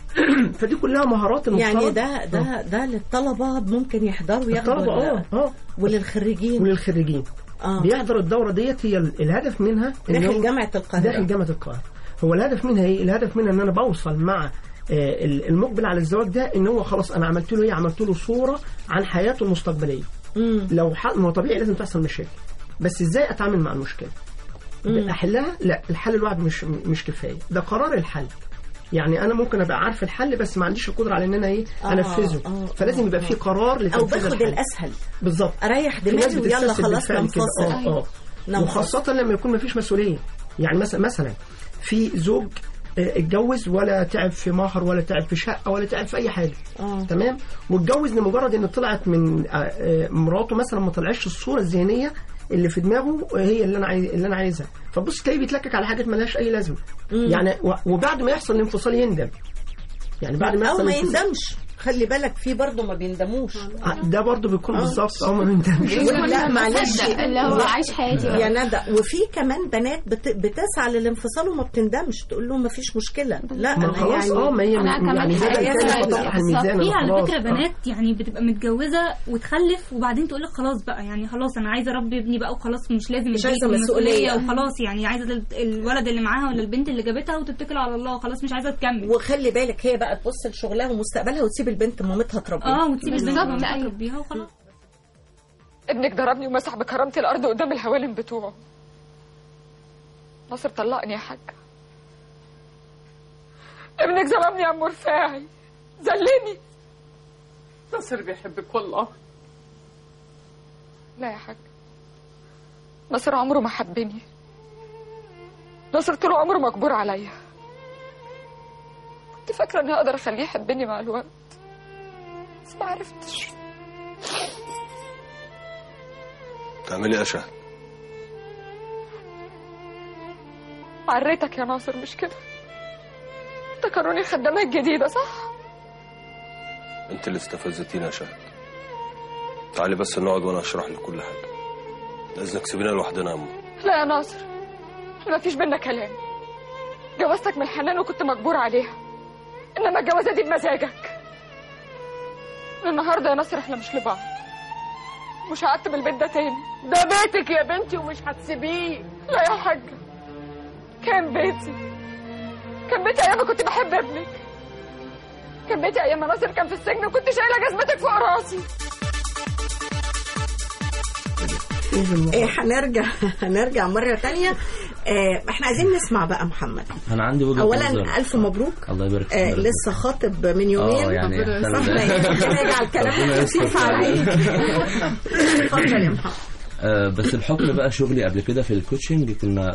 فدي كلها مهارات المفترض يعني ده ده ده للطلبة ممكن يحضروا ياخدوا الطلبه اه ال- اه وللخريجين وللخريجين اه بيحضر الدوره ديت هي ال- الهدف منها إن داخل هو- جامعة القاهرة داخل جامعه القاهره هو الهدف منها ايه الهدف منها ان انا بوصل مع آه، ال- المقبل على الزواج ده ان هو خلاص انا عملت له ايه عملت له صوره عن حياته المستقبليه مم. لو ح... ما هو طبيعي لازم تحصل مشاكل بس ازاي اتعامل مع المشكله مم. احلها لا الحل الواحد مش مش كفايه ده قرار الحل يعني انا ممكن ابقى عارف الحل بس ما عنديش القدره على ان انا ايه آه، انفذه آه، فلازم آه، يبقى آه. في قرار او لتنفيذ باخد الحل. الاسهل بالظبط اريح في ناس دماغي ويلا بتستسهل خلاص بالفعل كده. ننفصل اه اه ننفصل. وخاصة لما يكون مفيش مسؤولية يعني مثلا مثلا في زوج آه، اتجوز ولا تعب في مهر ولا تعب في شقة ولا تعب في أي حاجة اه تمام واتجوز لمجرد ان طلعت من آه، آه، مراته مثلا ما طلعتش الصورة الذهنية اللي في دماغه هي اللي انا عايز اللي انا عايزها فبص تلاقيه بيتلكك على حاجات ملهاش اي لازمه مم. يعني و- وبعد ما يحصل الانفصال يندم يعني بعد ما او يحصل ما الانفصال- يندمش خلي بالك في برضه ما بيندموش آه، ده برضه بيكون آه. بالظبط او ما بيندمش يقول لا معلش صدق اللي هو عايش حياتي يا ندى وفي كمان بنات بت... بتسعى للانفصال وما بتندمش تقول لهم ما فيش مشكله لا ما انا خلاص اه يعني ما هي أنا كمان يعني زي حياتي كده سعيدة. فتح الميزان في على خلاص. فكره آه. بنات يعني بتبقى متجوزه وتخلف وبعدين تقول لك خلاص بقى يعني خلاص انا عايزه اربي ابني بقى وخلاص مش لازم مش البيت عايزة والمسؤولية مسؤولية. وخلاص يعني عايزه ال- الولد اللي معاها ولا البنت اللي جابتها وتتكل على الله وخلاص مش عايزه تكمل وخلي بالك هي بقى تبص لشغلها ومستقبلها وتسيب البنت مامتها تربيها اه وتسيب البنت بالظبط، مامتها أيوة. تربيها وخلاص ابنك ضربني ومسح بكرامتي الارض قدام الهوالم بتوعه ناصر طلقني يا حاج ابنك ظلمني يا ام رفاعي ذلني ناصر بيحبك والله لا يا حاج ناصر عمره ما حبني ناصر طول عمره مجبور عليا كنت فاكره اني اقدر اخليه يحبني مع الوقت بس ما عرفتش تعملي ايه يا شهد عريتك يا ناصر مش كده افتكروني خدامة جديدة صح؟ انت اللي استفزتينا يا شهد تعالي بس نقعد وانا اشرح لك كل حاجه اذنك سيبينا لوحدنا يا امه لا يا ناصر ما فيش بينا كلام جوازتك من الحنان وكنت مجبور عليها انما الجوازه دي بمزاجك من النهارده يا ناصر احنا مش لبعض مش هعتب البيت ده تاني ده بيتك يا بنتي ومش هتسيبيه لا يا حاجه كان بيتي كان بيتي ايام ما كنت بحب ابنك كان بيتي ايام ما ناصر كان في السجن وكنت شايله جزمتك فوق راسي إيه هنرجع هنرجع مرة تانية آه احنا عايزين نسمع بقى محمد انا عندي وجهه اولا نظر. الف مبروك الله يبارك آه فيك لسه خاطب من يومين اه يعني صح احنا- لا يجعل كلام ربنا يستر خفيف عليك اتفضل يا محمد آه، بس بحكم بقى شغلي قبل كده في الكوتشنج كنا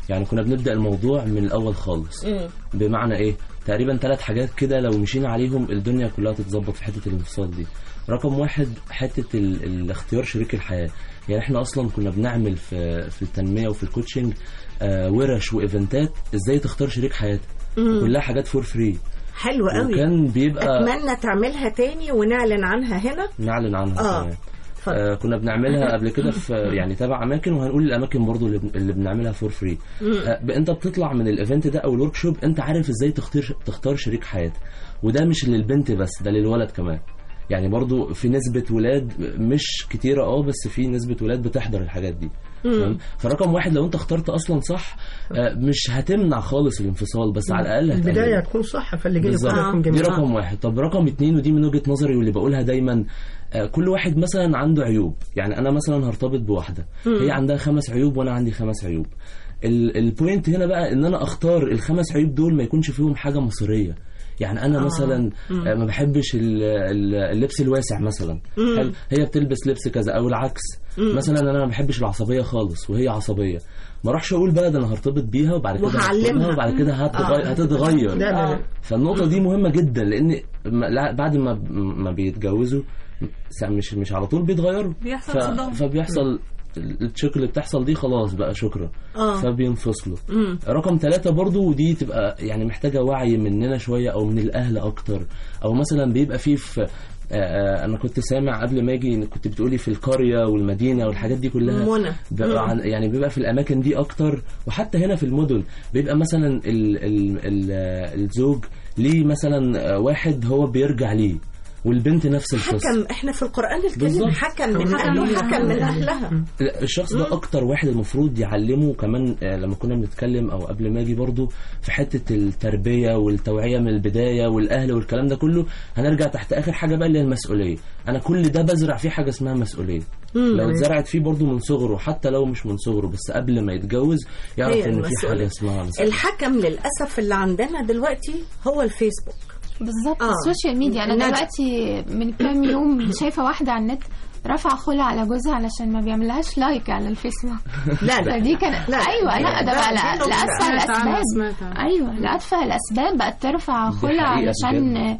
يعني كنا بنبدا الموضوع من الاول خالص مم. بمعنى ايه تقريبا ثلاث حاجات كده لو مشينا عليهم الدنيا كلها تتظبط في حته الانفصال دي رقم واحد حته ال- ال- اختيار شريك الحياه يعني احنا اصلا كنا بنعمل في في التنميه وفي الكوتشنج آه ورش وايفنتات ازاي تختار شريك حياتك مم. كلها حاجات فور فري حلو قوي وكان بيبقى اتمنى تعملها تاني ونعلن عنها هنا نعلن عنها آه. كمان آه كنا بنعملها قبل كده في يعني تبع اماكن وهنقول الاماكن برضو اللي, بن- اللي بنعملها فور فري مم. آه انت بتطلع من الايفنت ده او الورك شوب انت عارف ازاي تختار تختار شريك حياتك وده مش للبنت بس ده للولد كمان يعني برضو في نسبة ولاد مش كتيرة اه بس في نسبة ولاد بتحضر الحاجات دي مم. تمام؟ فرقم واحد لو انت اخترت اصلا صح آه، مش هتمنع خالص الانفصال بس على الاقل البدايه هتقلل. هتكون صح فاللي جاي بالظبط. كله يكون دي جميل رقم واحد طب رقم اتنين ودي من وجهة نظري واللي بقولها دايما آه، كل واحد مثلا عنده عيوب يعني انا مثلا هرتبط بواحدة مم. هي عندها خمس عيوب وانا عندي خمس عيوب ال- البوينت هنا بقى ان انا اختار الخمس عيوب دول ما يكونش فيهم حاجة مصرية يعني انا آه. مثلا مم. آه، ما بحبش ال- ال- اللبس الواسع مثلا مم. حلو؟ هي بتلبس لبس كذا او العكس مم. مثلا انا ما بحبش العصبيه خالص وهي عصبيه ما اروحش اقول بقى ده انا هرتبط بيها وبعد كده وهعلمها. هرفضها وبعد كده هتغير آه. هتتغير لا، لا، لا. فالنقطه دي مهمه جدا لان ما- لا- بعد ما ما بيتجوزوا سا- مش مش على طول بيتغيروا بيحصل صدام. فبيحصل التشيك اللي بتحصل دي خلاص بقى شكرا آه. فبينفصلوا مم. رقم ثلاثة برضو ودي تبقى يعني محتاجة وعي مننا شوية أو من الأهل أكتر أو مثلا بيبقى فيه في آه، آه، أنا كنت سامع قبل ما أجي كنت بتقولي في القرية والمدينة والحاجات دي كلها منى. بقى مم. عن- يعني بيبقى في الأماكن دي أكتر وحتى هنا في المدن بيبقى مثلا ال ال ال آه، الزوج ليه مثلا آه، واحد هو بيرجع ليه والبنت نفس القصة حكم احنا في القرآن الكريم بالظبط. حكم من حكم أهله من حكم من أهلها. أهلها لا، الشخص ده اكتر واحد المفروض يعلمه كمان آه، لما كنا بنتكلم او قبل ما اجي برضو في حته التربيه والتوعيه من البدايه والاهل والكلام ده كله هنرجع تحت اخر حاجه بقى اللي هي المسؤوليه انا كل ده بزرع فيه حاجه اسمها مسؤوليه مم. لو اتزرعت فيه برضو من صغره حتى لو مش من صغره بس قبل ما يتجوز يعرف هي ان في المسؤولية. حاجه اسمها مسؤوليه الحكم للأسف اللي عندنا دلوقتي هو الفيسبوك بالظبط آه. السوشيال ميديا انا ندى. دلوقتي من كام يوم شايفه واحده على النت رفع خلع على جوزها علشان ما بيعملهاش لايك على الفيسبوك لا لا. فدي كان لا. ايوه لا ده بقى دي لا- نقطة. لأتفه سمعت عنها، الاسباب سمعت عنها. ايوه لأتفه الاسباب بقت ترفع دي خلع حقيقة علشان بجد.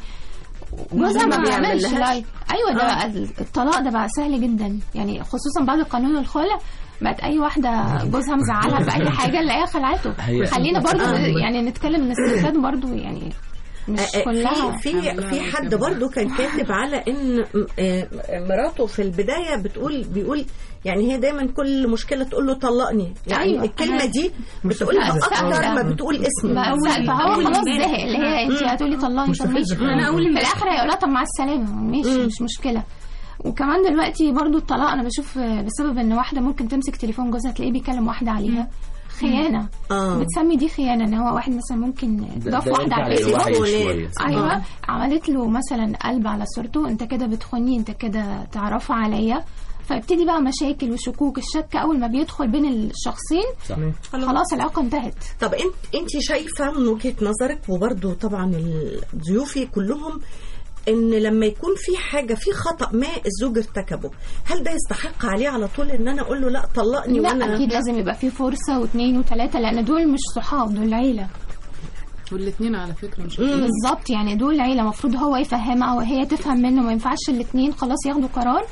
جوزها ما ما بيعملش بيعملهاش. لايك ايوه ده آه. بقى الطلاق ده بقى سهل جدا يعني خصوصا بعد قانون الخلع بقت اي واحده جوزها مزعلها باي حاجه نلاقيها خلعته هي- خلينا برضو آه. يعني نتكلم ان الستات برضو يعني مش آه، آه، كلها في في في حد برضو كان كاتب على ان م- آه، مراته في البدايه بتقول بيقول يعني هي دايما كل مشكله تقول له طلقني يعني أيوة. الكلمه دي مستفزة. بتقولها مستفزة. اكتر ما بتقول اسمه ما أول- فهو أول خلاص امبارح. زهق اللي هي انت هتقولي طلقني طب مستفزة ماشي فعلا. أنا أول في امبارح. الاخر هيقول لها طب مع السلامه ماشي مش مشكله وكمان دلوقتي برضو الطلاق انا بشوف بسبب ان واحده ممكن تمسك تليفون جوزها تلاقيه بيكلم واحده عليها خيانه اه بتسمي دي خيانه ان هو واحد مثلا ممكن ده- ضاف ده واحده يرجع على للوعي الفيسبوك شوية. ايوه آه. عملت له مثلا قلب على صورته انت كده بتخوني انت كده تعرفه عليا فيبتدي بقى مشاكل وشكوك الشك اول ما بيدخل بين الشخصين صح خلاص العلاقه انتهت طب انت انت شايفه من وجهه نظرك وبرضو طبعا ال- ضيوفي كلهم ان لما يكون في حاجه في خطا ما الزوج ارتكبه هل ده يستحق عليه على طول ان انا اقول له لا طلقني لا وانا اكيد لازم يبقى في فرصه واثنين وثلاثه لان دول مش صحاب دول عيله والاثنين على فكره مش بالظبط يعني دول عيله المفروض هو يفهمها وهي تفهم منه ما ينفعش الاثنين خلاص ياخدوا قرار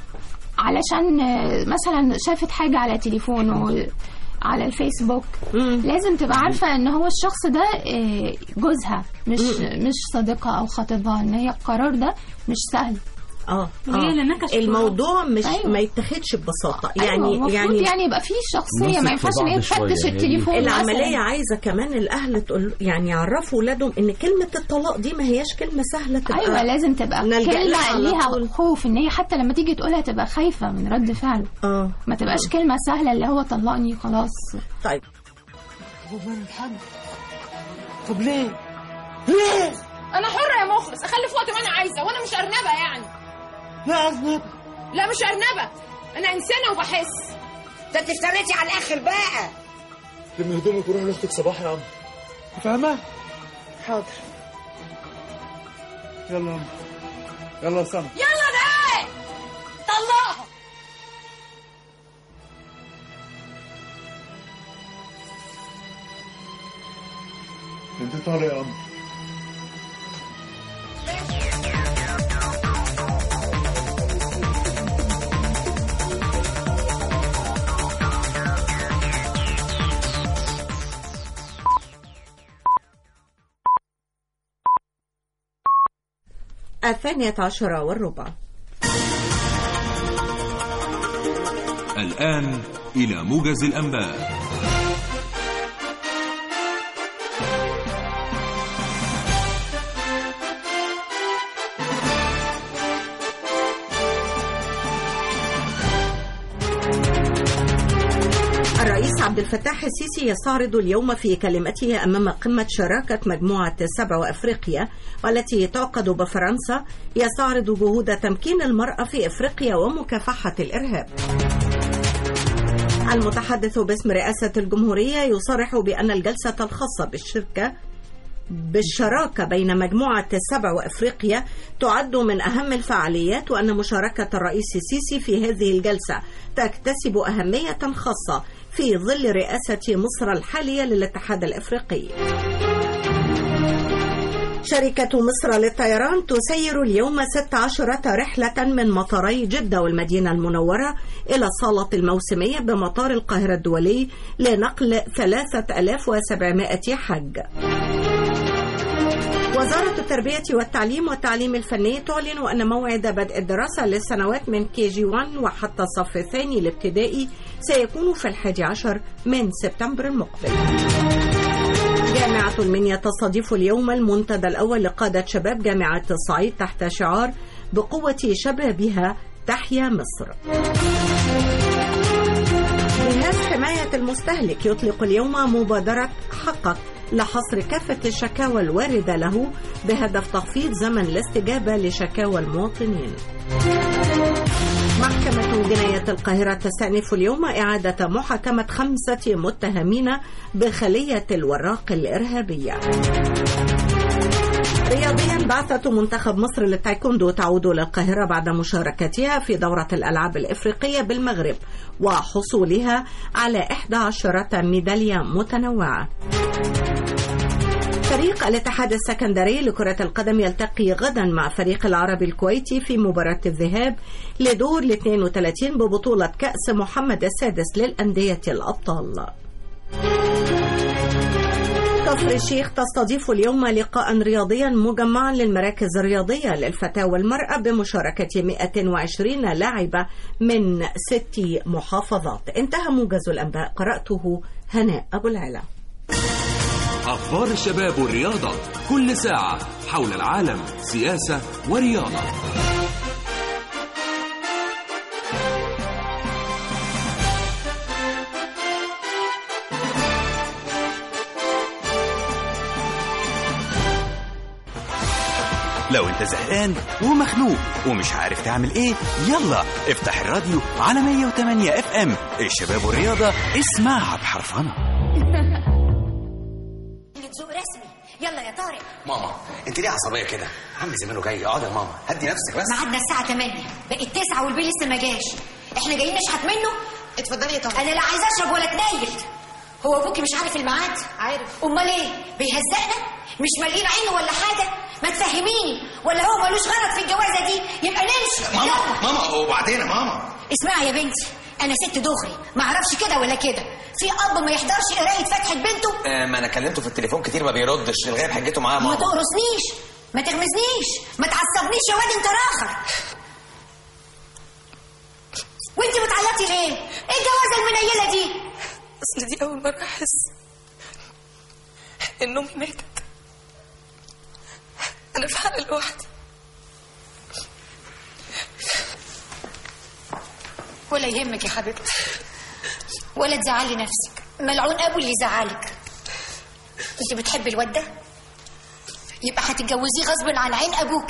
علشان آه، مثلا شافت حاجه على تليفونه على الفيسبوك لازم تبقى عارفه ان هو الشخص ده آه، جوزها مش مش صديقها او خطيبها ان هي القرار ده مش سهل اه وهي اللي نكشت الموضوع مش أيوة. ما يتاخدش ببساطه يعني يعني المفروض يعني, يعني يبقى في شخصيه نثق ما في ينفعش ان بعض هي شوية، تفتش هي دي. التليفون العملية مثلاً. عايزة كمان الأهل تقول يعني يعرفوا ولادهم إن كلمة الطلاق دي ما هياش كلمة سهلة تبقى ايوه لازم تبقى نلجأ لها كلمه على ليها طول. خوف ان هي حتى لما تيجي تقولها تبقى خايفه من رد فعله اه ما تبقاش كلمه سهله اللي هو طلقني خلاص طيب ربنا الحمد طب ليه؟ ليه؟ انا حرة يا مخلص اخلف وقت ما انا عايزة وانا مش ارنبة يعني لا أذنب لا مش ارنبة انا انسانة وبحس ده انت افتريتي على الاخر بقى لم هدومك وروح لاختك صباح يا عم فاهمة؟ حاضر يلا يا عم يلا يا سما يلا ده طلقها انت طالع يا قمر الثانية عشرة والربع الآن إلى موجز الأنباء الرئيس عبد الفتاح السيسي يستعرض اليوم في كلمته أمام قمة شراكة مجموعة السبع وأفريقيا والتي تعقد بفرنسا يستعرض جهود تمكين المرأة في أفريقيا ومكافحة الإرهاب المتحدث باسم رئاسة الجمهورية يصرح بأن الجلسة الخاصة بالشركة بالشراكة بين مجموعة السبع وأفريقيا تعد من أهم الفعاليات وأن مشاركة الرئيس السيسي في هذه الجلسة تكتسب أهمية خاصة في ظل رئاسة مصر الحالية للاتحاد الأفريقي شركة مصر للطيران تسير اليوم 16 رحلة من مطاري جدة والمدينة المنورة إلى الصالة الموسمية بمطار القاهرة الدولي لنقل 3700 حج وزارة التربية والتعليم والتعليم الفني تعلن أن موعد بدء الدراسة للسنوات من كي جي 1 وحتى الصف الثاني الابتدائي سيكون في الحادي عشر من سبتمبر المقبل جامعة المنيا تستضيف اليوم المنتدى الأول لقادة شباب جامعة الصعيد تحت شعار بقوة شبابها تحيا مصر جهاز حماية المستهلك يطلق اليوم مبادرة حقق لحصر كافة الشكاوى الواردة له بهدف تخفيض زمن الاستجابة لشكاوى المواطنين محكمة جناية القاهرة تستأنف اليوم إعادة محاكمة خمسة متهمين بخلية الوراق الإرهابية رياضيا بعثة منتخب مصر للتايكوندو تعود للقاهرة بعد مشاركتها في دورة الألعاب الإفريقية بالمغرب وحصولها على 11 ميدالية متنوعة فريق الاتحاد السكندري لكرة القدم يلتقي غدا مع فريق العربي الكويتي في مباراة الذهاب لدور ال 32 ببطولة كأس محمد السادس للأندية الأبطال. كفر الشيخ تستضيف اليوم لقاء رياضيا مجمعا للمراكز الرياضية للفتاة والمرأة بمشاركة 120 لاعبة من ست محافظات انتهى موجز الأنباء قرأته هناء أبو العلا أخبار الشباب والرياضة كل ساعة حول العالم سياسة ورياضة لو انت زهقان ومخنوق ومش عارف تعمل ايه يلا افتح الراديو على 108 اف ام الشباب والرياضة اسمعها بحرفنة نتزوق رسمي يلا يا طارق ماما انت ليه عصبيه كده عم زمانه جاي اقعد يا ماما هدي نفسك بس ميعادنا الساعة 8 بقت 9 والبي لسه ما جاش احنا جايين نشحت منه اتفضلي يا طارق انا لا عايزه اشرب ولا اتنيل هو ابوكي مش عارف الميعاد عارف امال ايه بيهزقنا مش مالين عينه ولا حاجه ما تفهميني ولا هو ملوش غلط في الجوازه دي يبقى نمشي ماما يلا. ماما وبعدين يا ماما اسمعي يا بنتي انا ست دغري ما اعرفش كده ولا كده في اب ما يحضرش قرايه فتحه بنته آه ما انا كلمته في التليفون كتير ما بيردش الغايب حجته معاه ما ماما تقرصنيش ما تغمزنيش ما تعصبنيش يا واد انت راخر وانت بتعيطي ليه ايه الجوازه المنيله دي اصل دي اول مره احس ان امي ماتت انا في حالة لوحدي ولا يهمك يا حبيبتي ولا تزعلي نفسك ملعون ابو اللي يزعلك انت بتحبي الواد ده يبقى هتتجوزيه غصب عن عين ابوك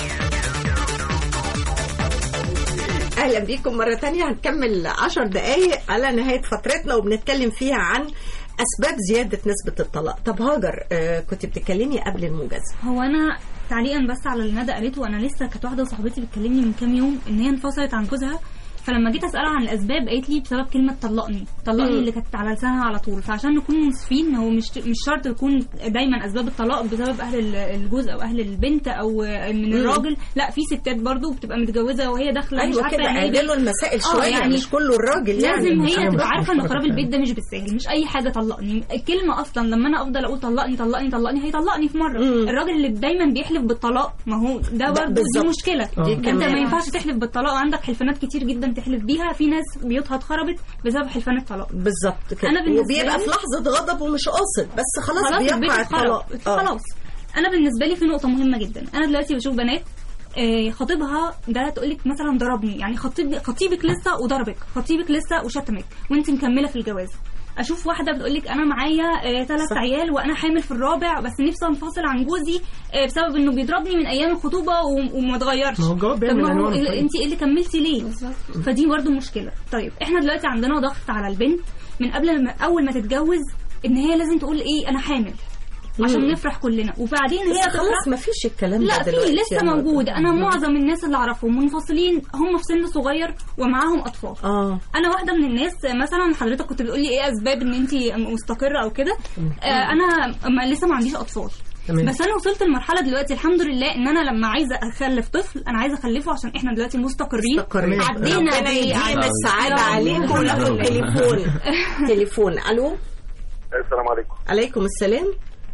اهلا بيكم مره تانية هنكمل عشر دقايق على نهايه فترتنا وبنتكلم فيها عن اسباب زياده نسبه الطلاق طب هاجر آه، كنت بتتكلمي قبل الموجز هو انا تعليقا بس على اللي ندى قالته انا لسه كانت واحده صاحبتي بتكلمني من كام يوم ان هي انفصلت عن جوزها فلما جيت اسالها عن الاسباب قالت لي بسبب كلمه طلقني طلقني مم. اللي كانت على لسانها على طول فعشان نكون منصفين هو مش مش شرط يكون دايما اسباب الطلاق بسبب اهل ال- الجوز او اهل البنت او من مم. الراجل لا في ستات برضو بتبقى متجوزه وهي داخله مش ايوه عارفه كده يعني إيه قللوا بيت. المسائل آه، شويه يعني مش كله الراجل يعني لازم مش هي أنا تبقى بحكم عارفه ان فرق خراب البيت ده مش بالسهل مش اي حاجه طلقني الكلمه اصلا لما انا افضل اقول طلقني طلقني طلقني هيطلقني في مره الراجل اللي دايما بيحلف بالطلاق ما هو ده ده برضه دي بالظبط. مشكله دي انت كمان. ما ينفعش تحلف بالطلاق وعندك حلفانات كتير جدا تحلف بيها في ناس بيوتها اتخربت بسبب حلفان الطلاق بالظبط كده انا بالنسبه وبيبقى لي- في لحظه غضب ومش قاصد بس خلاص, خلاص البيت بيقع اتخرب الطلاق آه. خلاص انا بالنسبه لي في نقطه مهمه جدا انا دلوقتي بشوف بنات آه، خطيبها ده تقول لك مثلا ضربني يعني خطيب خطيبك لسه وضربك خطيبك لسه وشتمك وانت مكمله في الجواز اشوف واحده بتقول لك انا معايا ثلاث صح. عيال وانا حامل في الرابع بس نفسي انفصل عن جوزي آه، بسبب انه بيضربني من ايام الخطوبه و- وما اتغيرش ما هو الجواب طب بيعمل ما هو عنوان إيه- طيب. انت ايه اللي كملتي ليه فدي برضو مشكله طيب احنا دلوقتي عندنا ضغط على البنت من قبل ما اول ما تتجوز ان هي لازم تقول ايه انا حامل عشان مم. نفرح كلنا وبعدين بس هي خلاص تفرح ما فيش الكلام ده لا في دلوقتي لسه يا مرة. موجود انا مم. معظم الناس اللي اعرفهم منفصلين هم في سن صغير ومعاهم اطفال اه انا واحده من الناس مثلا حضرتك كنت بتقولي ايه اسباب ان انت مستقره او كده آه انا ما لسه ما عنديش اطفال تمام. بس انا وصلت لمرحله دلوقتي الحمد لله ان انا لما عايزه اخلف طفل انا عايزه اخلفه عشان احنا دلوقتي مستقرين مستقرين. عدينا ربنا بيه- يديم السعادة يا رب. عليكم وناخد تليفون تليفون الو السلام عليكم عليكم السلام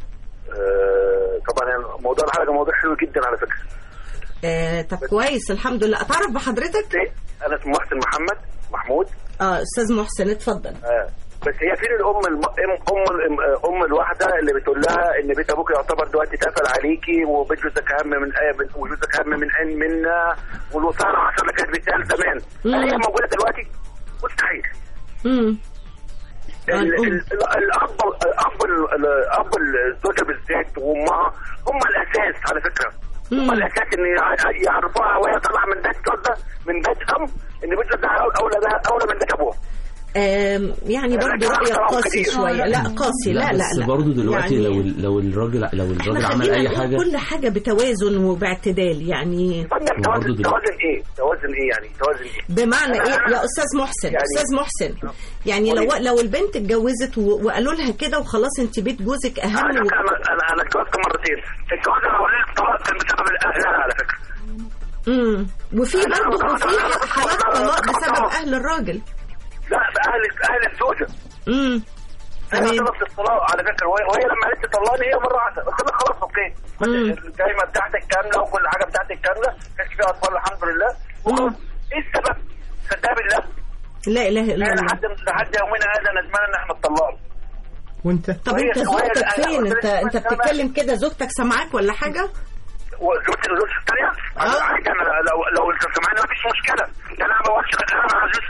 آه، طبعا يعني موضوع الحلقه موضوع حلو جدا على فكره آه طب كويس الحمد لله اتعرف بحضرتك انا اسمي محسن محمد محمود اه استاذ محسن اتفضل آه. بس هي فين الام الم... ام ام ام الواحده اللي بتقول لها ان بيت ابوك يعتبر دلوقتي اتقفل عليكي وبيت جوزك اهم من آه من- وجوزك اهم من ان منا والوصايه العشر اللي كانت بتتقال زمان هل هي موجوده دلوقتي؟ مستحيل امم ال- ال- ال- الاب الاب ال- الاب الزوجه بالذات وامها هم الاساس على فكره هم الاساس ان يع- يعرفوها وهي طالعه من بيت جوزها من بيت ام ان بيت جوزها اولى بها اولى من بيت ابوها آم، يعني برضه رأيك قاسي شوية لا قاسي لا لا بس لا برضه دلوقتي يعني لو ال- لو الراجل لو الراجل احنا عمل خلينا اي نقول حاجه كل حاجة بتوازن وباعتدال يعني برضه توازن دلوقتي توازن ايه؟ توازن ايه يعني؟ توازن ايه؟ بمعنى أنا- ايه أنا- يا استاذ محسن يعني- استاذ محسن يعني لو لو البنت اتجوزت و- وقالوا لها كده وخلاص انت بيت جوزك اهم على و... فكره انا انا انا اتجوزت مرتين الجواز الاولاني الطلاق كان بسبب اهلها على فكره امم وفي برضه وفي حالات طلاق بسبب اهل الراجل لا باهل اهل الزوجه امم انا طلبت الطلاق على فكره وهي وهي لما قالت لي طلقني هي مره واحده قلت لها خلاص اوكي الجايمه بتاعتك كامله وكل حاجه بتاعتك كامله كانش فيها اطفال الحمد لله وخلاص ايه السبب؟ صدق بالله لا اله الا انا الله لحد لحد يومنا هذا ندمان ان احنا اتطلقنا وانت طب وهي- انت وهي- زوجتك أنا فين قلت انت لك انت بس أنا- بتتكلم كده زوجتك سامعاك ولا حاجه وزوجتي زوجتي الثانيه عادي انا لو لو انت سمعني مفيش مشكله انا ما بقولش انا عزيز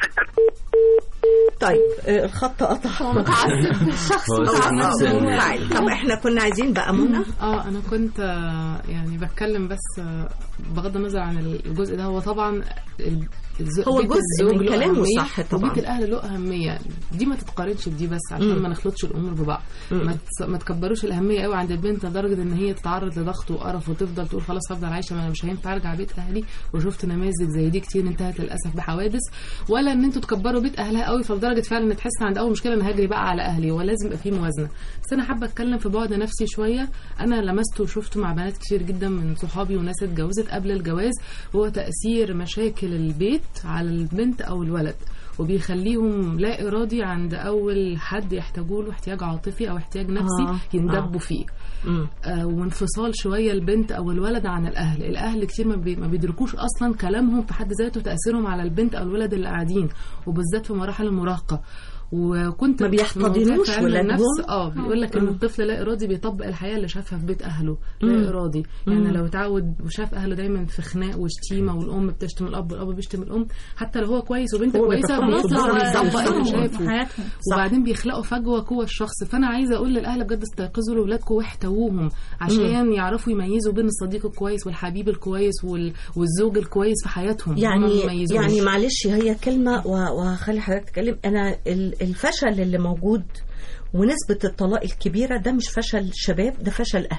طيب آه، الخط قطع هو متعصب الشخص هو أستاذ محسن. منفعل. طب احنا كنا عايزين بقى منى اه انا كنت آه، يعني بتكلم بس آه، بغض النظر عن الجزء ده هو طبعا ال- الز- هو بيت جزء الزوج من له كلامه أهمية صح طبعا. وبيت الاهل له اهميه دي ما تتقارنش بدي بس عشان مم. ما نخلطش الامور ببعض مم. ما, تس- ما تكبروش الاهميه قوي عند البنت لدرجه ان هي تتعرض لضغط وقرف وتفضل تقول خلاص هفضل عايشه ما انا مش هينفع ارجع بيت اهلي وشفت نماذج زي دي كتير انتهت للاسف بحوادث ولا ان انتوا تكبروا بيت اهلها قوي فلدرجه فعلا ان تحس عند اول مشكله انا هجري بقى على اهلي ولازم يبقى في موازنه بس انا حابه اتكلم في بعد نفسي شويه انا لمسته وشفته مع بنات كتير جدا من صحابي وناس اتجوزت قبل الجواز هو تاثير مشاكل البيت على البنت او الولد وبيخليهم لا ارادي عند اول حد يحتاجوا له احتياج عاطفي او احتياج نفسي آه، يندبوا آه. فيه مم. آه، وانفصال شويه البنت او الولد عن الاهل الاهل كتير ما, بي ما بيدركوش اصلا كلامهم في حد ذاته تاثيرهم على البنت او الولد اللي قاعدين وبالذات في مراحل المراهقه وكنت ما في موضوع بيحتضنوش في علم ولادهم؟ النفس اه بيقول لك ان مم. الطفل لا ارادي بيطبق الحياه اللي شافها في بيت اهله مم. لا ارادي يعني مم. لو اتعود وشاف اهله دايما في خناق وشتيمه والام بتشتم الاب والاب بيشتم الام حتى لو هو كويس وبنت هو كويسه بيتقبل بيطلع الدور ويطبق اللي بتاعهم. شافه حياتهم وبعدين بيخلقوا فجوه جوه الشخص فانا عايزه اقول للاهل بجد استيقظوا لاولادكم واحتووهم عشان يعرفوا يميزوا بين الصديق الكويس والحبيب الكويس وال... والزوج الكويس في حياتهم هم يعني ما يميزوش. يعني معلش هي كلمة و- وهخلي حضرتك تتكلم أنا ال- الفشل اللي موجود ونسبة الطلاق الكبيرة ده مش فشل شباب ده فشل أهل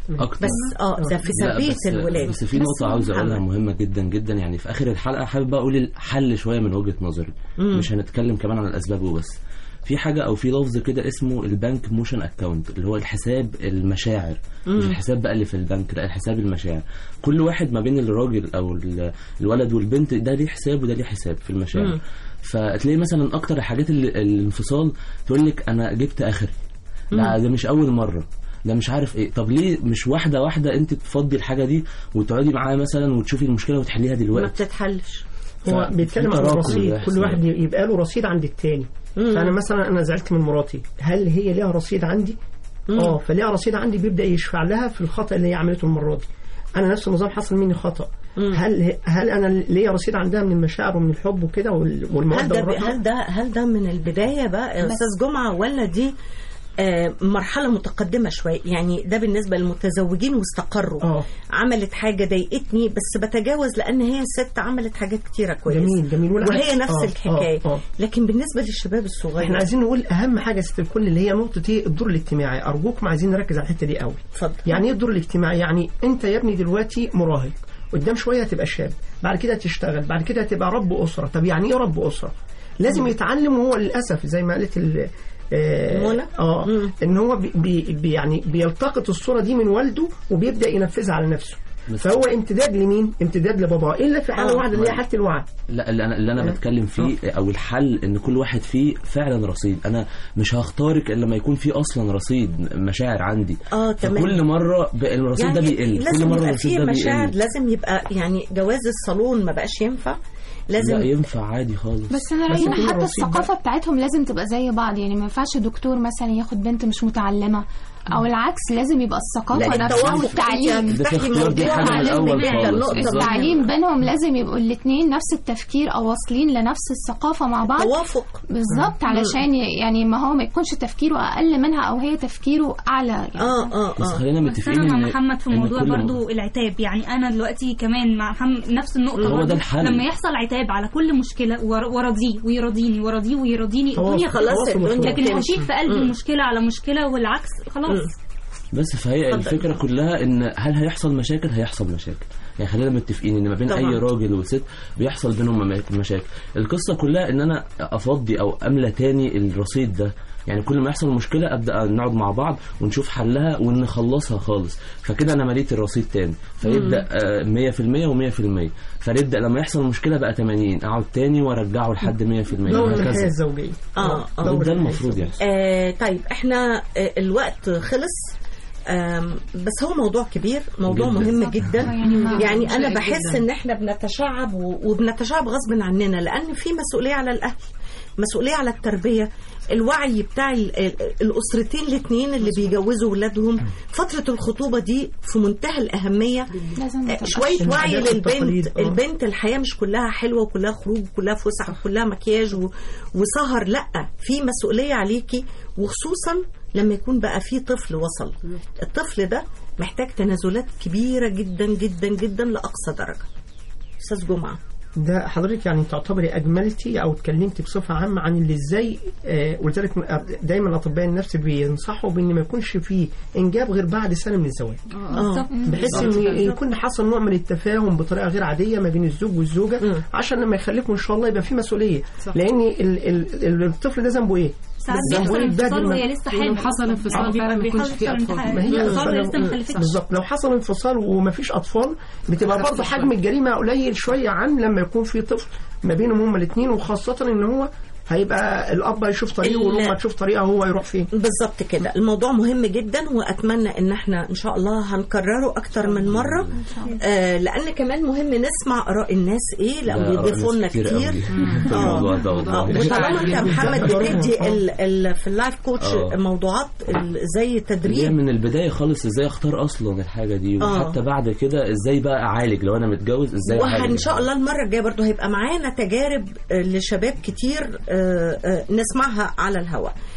اكتر بس اه ده في لا، تربيه بس الولاد بس في نقطة عاوز أقولها محمد. مهمة جدا جدا يعني في آخر الحلقة حابب بقى أقول الحل شوية من وجهة نظري مم. مش هنتكلم كمان عن الأسباب وبس في حاجة أو في لفظ كده اسمه البنك موشن أكاونت اللي هو الحساب المشاعر مش مم. الحساب بقى اللي في البنك لا الحساب المشاعر كل واحد ما بين الراجل أو ال- الولد والبنت ده ليه حساب وده ليه حساب في المشاعر مم. فتلاقي مثلا أكتر الحاجات اللي الانفصال تقول لك أنا جبت آخري لا مم. ده مش أول مرة ده مش عارف ايه طب ليه مش واحده واحده انت تفضي الحاجه دي وتقعدي معاه مثلا وتشوفي المشكله وتحليها ما دلوقتي بتتحلش هو ف- بيتكلم في عن تراكم الرصيد بيحصل. كل واحد يبقى له رصيد عند التاني مم. فانا مثلا انا زعلت من مراتي هل هي ليها رصيد عندي مم. اه فليها رصيد عندي بيبدا يشفع لها في الخطا اللي هي عملته المره دي انا نفس النظام حصل مني خطا هل هل انا ليا رصيد عندها من المشاعر ومن الحب وكده وال- هل والموده ده والرحمه هل ده هل ده من البدايه بقى يا بس. استاذ جمعه ولا دي آه، مرحله متقدمه شويه يعني ده بالنسبه للمتزوجين واستقروا اه عملت حاجه ضايقتني بس بتجاوز لان هي ست عملت حاجات كتيره كويسه جميل جميل والعكس. وهي نفس آه، الحكايه آه، آه. لكن بالنسبه للشباب الصغير احنا عايزين نقول اهم حاجه ست الكل اللي هي نقطه ايه الدور الاجتماعي ارجوكم عايزين نركز على الحته دي قوي اتفضل يعني ايه الدور الاجتماعي يعني انت يا ابني دلوقتي مراهق قدام شويه هتبقى شاب بعد كده تشتغل بعد كده هتبقى رب اسره طب يعني ايه رب اسره لازم يتعلم وهو للاسف زي ما قالت ال آه، منى؟ اه ان هو بي بي بي- يعني بيلتقط الصوره دي من والده وبيبدا ينفذها على نفسه فهو امتداد لمين؟ امتداد لباباه الا في حاله آه. واحده اللي هي حاله الوعي لا اللي انا اللي انا بتكلم فيه او الحل ان كل واحد فيه فعلا رصيد انا مش هختارك الا لما يكون في اصلا رصيد مشاعر عندي اه تمام فكل مره ب- الرصيد ده بيقل كل لازم مره يبقى الرصيد فيه ده مشاعر بيقل لازم يبقى يعني جواز الصالون ما بقاش ينفع لازم لا ينفع عادي خالص بس انا بس رايي يكون ان حتى الرصيد الثقافه بتاعتهم لازم تبقى زي بعض يعني ما ينفعش دكتور مثلا ياخد بنت مش متعلمه او العكس لازم يبقى الثقافه لا، نفسها التوافق. والتعليم أنت تفتحي الموضوع دي حاجة من التعليم الأول بينهم- خالص، بالظبط. التعليم بينهم لازم يبقوا الاثنين نفس التفكير او واصلين لنفس الثقافه مع بعض توافق بالظبط علشان ي- يعني ما هو ما يكونش تفكيره اقل منها او هي تفكيره اعلى يعني اه اه بس خلينا بس متفقين انا مع إن- محمد في إن موضوع كل برضو العتاب يعني انا دلوقتي كمان مع محمد نفس النقطه هو ده برضو الحل. لما يحصل عتاب على كل مشكله ور- وراضيه ويراضيني وراضيه ويراضيني خلاص، الدنيا خلاص خلاص الدنيا لكن بتمشي. اشيل في قلبي مم. مشكله على مشكله والعكس خلاص بس فهي الفكره كلها ان هل هيحصل مشاكل هيحصل مشاكل يعني خلينا متفقين ان ما بين طبعا. اي راجل وست بيحصل بينهم مما- مشاكل القصه كلها ان انا افضي او املى تاني الرصيد ده يعني كل ما يحصل مشكله ابدا نقعد مع بعض ونشوف حلها ونخلصها خالص فكده انا مليت الرصيد تاني فيبدا آه، 100% و100% فنبدا لما يحصل مشكله بقى 80 اقعد تاني وارجعه لحد 100% دور الحياه وهكذا الزوجيه اه اه ده, ده المفروض يحصل آه طيب احنا آه الوقت خلص آم، بس هو موضوع كبير موضوع جداً. مهم جدا يعني ما- يعني انا شائك بحس جداً. ان احنا بنتشعب و- وبنتشعب غصب عننا لان في مسؤوليه على الاهل مسؤوليه على التربيه الوعي بتاع ال- ال- الاسرتين الاثنين اللي بيجوزوا ولادهم فتره الخطوبه دي في منتهى الاهميه لازم آه، تبقى شويه وعي العادات للبنت والتقاليد، آه. البنت الحياه مش كلها حلوه وكلها خروج وكلها فسح وكلها مكياج و... وسهر لا في مسؤوليه عليكي وخصوصا لما يكون بقى في طفل وصل الطفل ده محتاج تنازلات كبيره جدا جدا جدا لاقصى درجه استاذ جمعه ده حضرتك يعني تعتبري اجملتي او اتكلمتي بصفه عامه عن اللي ازاي آه ولذلك دايما اطباء النفس بينصحوا بان ما يكونش فيه انجاب غير بعد سنه من الزواج اه بحيث ان يكون حصل نوع من التفاهم بطريقه غير عاديه ما بين الزوج والزوجه عشان لما يخلفوا ان شاء الله يبقى في مسؤوليه صح. لان ال- ال- الطفل ده ذنبه ايه؟ ساعات ذنبه بيحصل إيه؟ انفصال بدل ما- وهي لسه ولو حامل حصل انفصال بيبقى فعلا ما يكونش بيحصل فيه انفصال أطفال. ما هي انفصال وهي فلو- لسه ما خلفتش بالظبط لو حصل انفصال ومفيش اطفال بتبقى بتخفف برضه شوية. حجم الجريمه قليل شويه عن لما يكون في طفل ما بينهم هما الاثنين وخاصه ان هو هيبقى الاب هيشوف طريقه ال- والام هتشوف طريقه هو يروح فين بالظبط كده الموضوع مهم جدا واتمنى ان احنا ان شاء الله هنكرره اكتر من مره آه لان كمان مهم نسمع اراء الناس ايه لا ده آراء بيضيفوا لنا ناس كتير كتير قوي في آه. الموضوع ده آه، والله وطالما انت يا محمد بتدي ال ال في اللايف كوتش آه. موضوعات ال- زي اللي هي تدريب من البدايه خالص ازاي اختار اصلا الحاجه دي آه. وحتى بعد كده ازاي بقى اعالج لو انا متجوز ازاي اعالج وان شاء الله المره الجايه برضو هيبقى معانا تجارب آه، لشباب كتير آه، آه، نسمعها على الهواء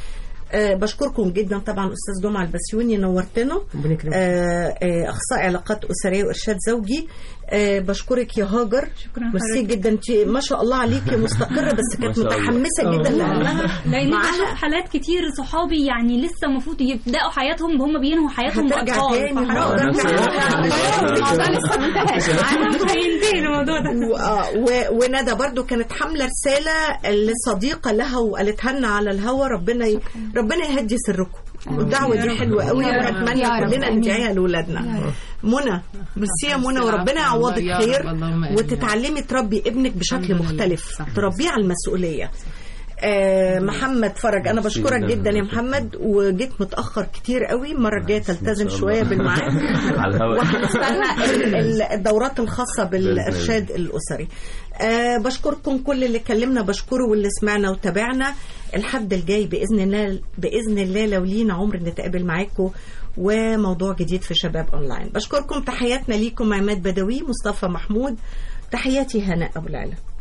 آه بشكركم جدا طبعا استاذ جمعه البسيوني نورتنا ربنا يكرمك. آه آه اخصائي علاقات اسريه وارشاد زوجي آه بشكرك يا هاجر شكرا ميرسي حضرتك. جدا انت ما شاء الله عليكي مستقره بس كانت ما شاء الله. متحمسه جدا لانها لان معاها بشوف حالات كتير صحابي يعني لسه المفروض يبداوا حياتهم وهم بينهوا حياتهم هترجع باطفال تاني فحرام. الموضوع لسه ما انتهاش مش هينتهي الموضوع ده و- آه، و- وندى برضو كانت حامله رساله لصديقه لها وقالتها لنا على الهوا ربنا ي... ربنا يهدي سركم والدعوه دي حلوه قوي يا رب. ونتمنى يا رب. كلنا آمين. ندعيها لاولادنا منى ميرسي يا منى وربنا يعوضك يا رب. خير اللهم آمين. وتتعلمي تربي ابنك بشكل الحمد لله. مختلف صح. تربيه على المسؤوليه آه محمد فرج انا بشكرك جدا يا محمد وجيت متاخر كتير قوي المره الجايه تلتزم شويه بالميعاد على الهواء وهنستنى ال- ال- الدورات الخاصة بالإرشاد الأسري أه بشكركم كل اللي كلمنا بشكره واللي سمعنا وتابعنا الحد الجاي بإذن الله بإذن الله لو لينا عمر نتقابل معاكم وموضوع جديد في شباب أونلاين بشكركم تحياتنا ليكم عماد بدوي مصطفى محمود تحياتي هناء أبو العلا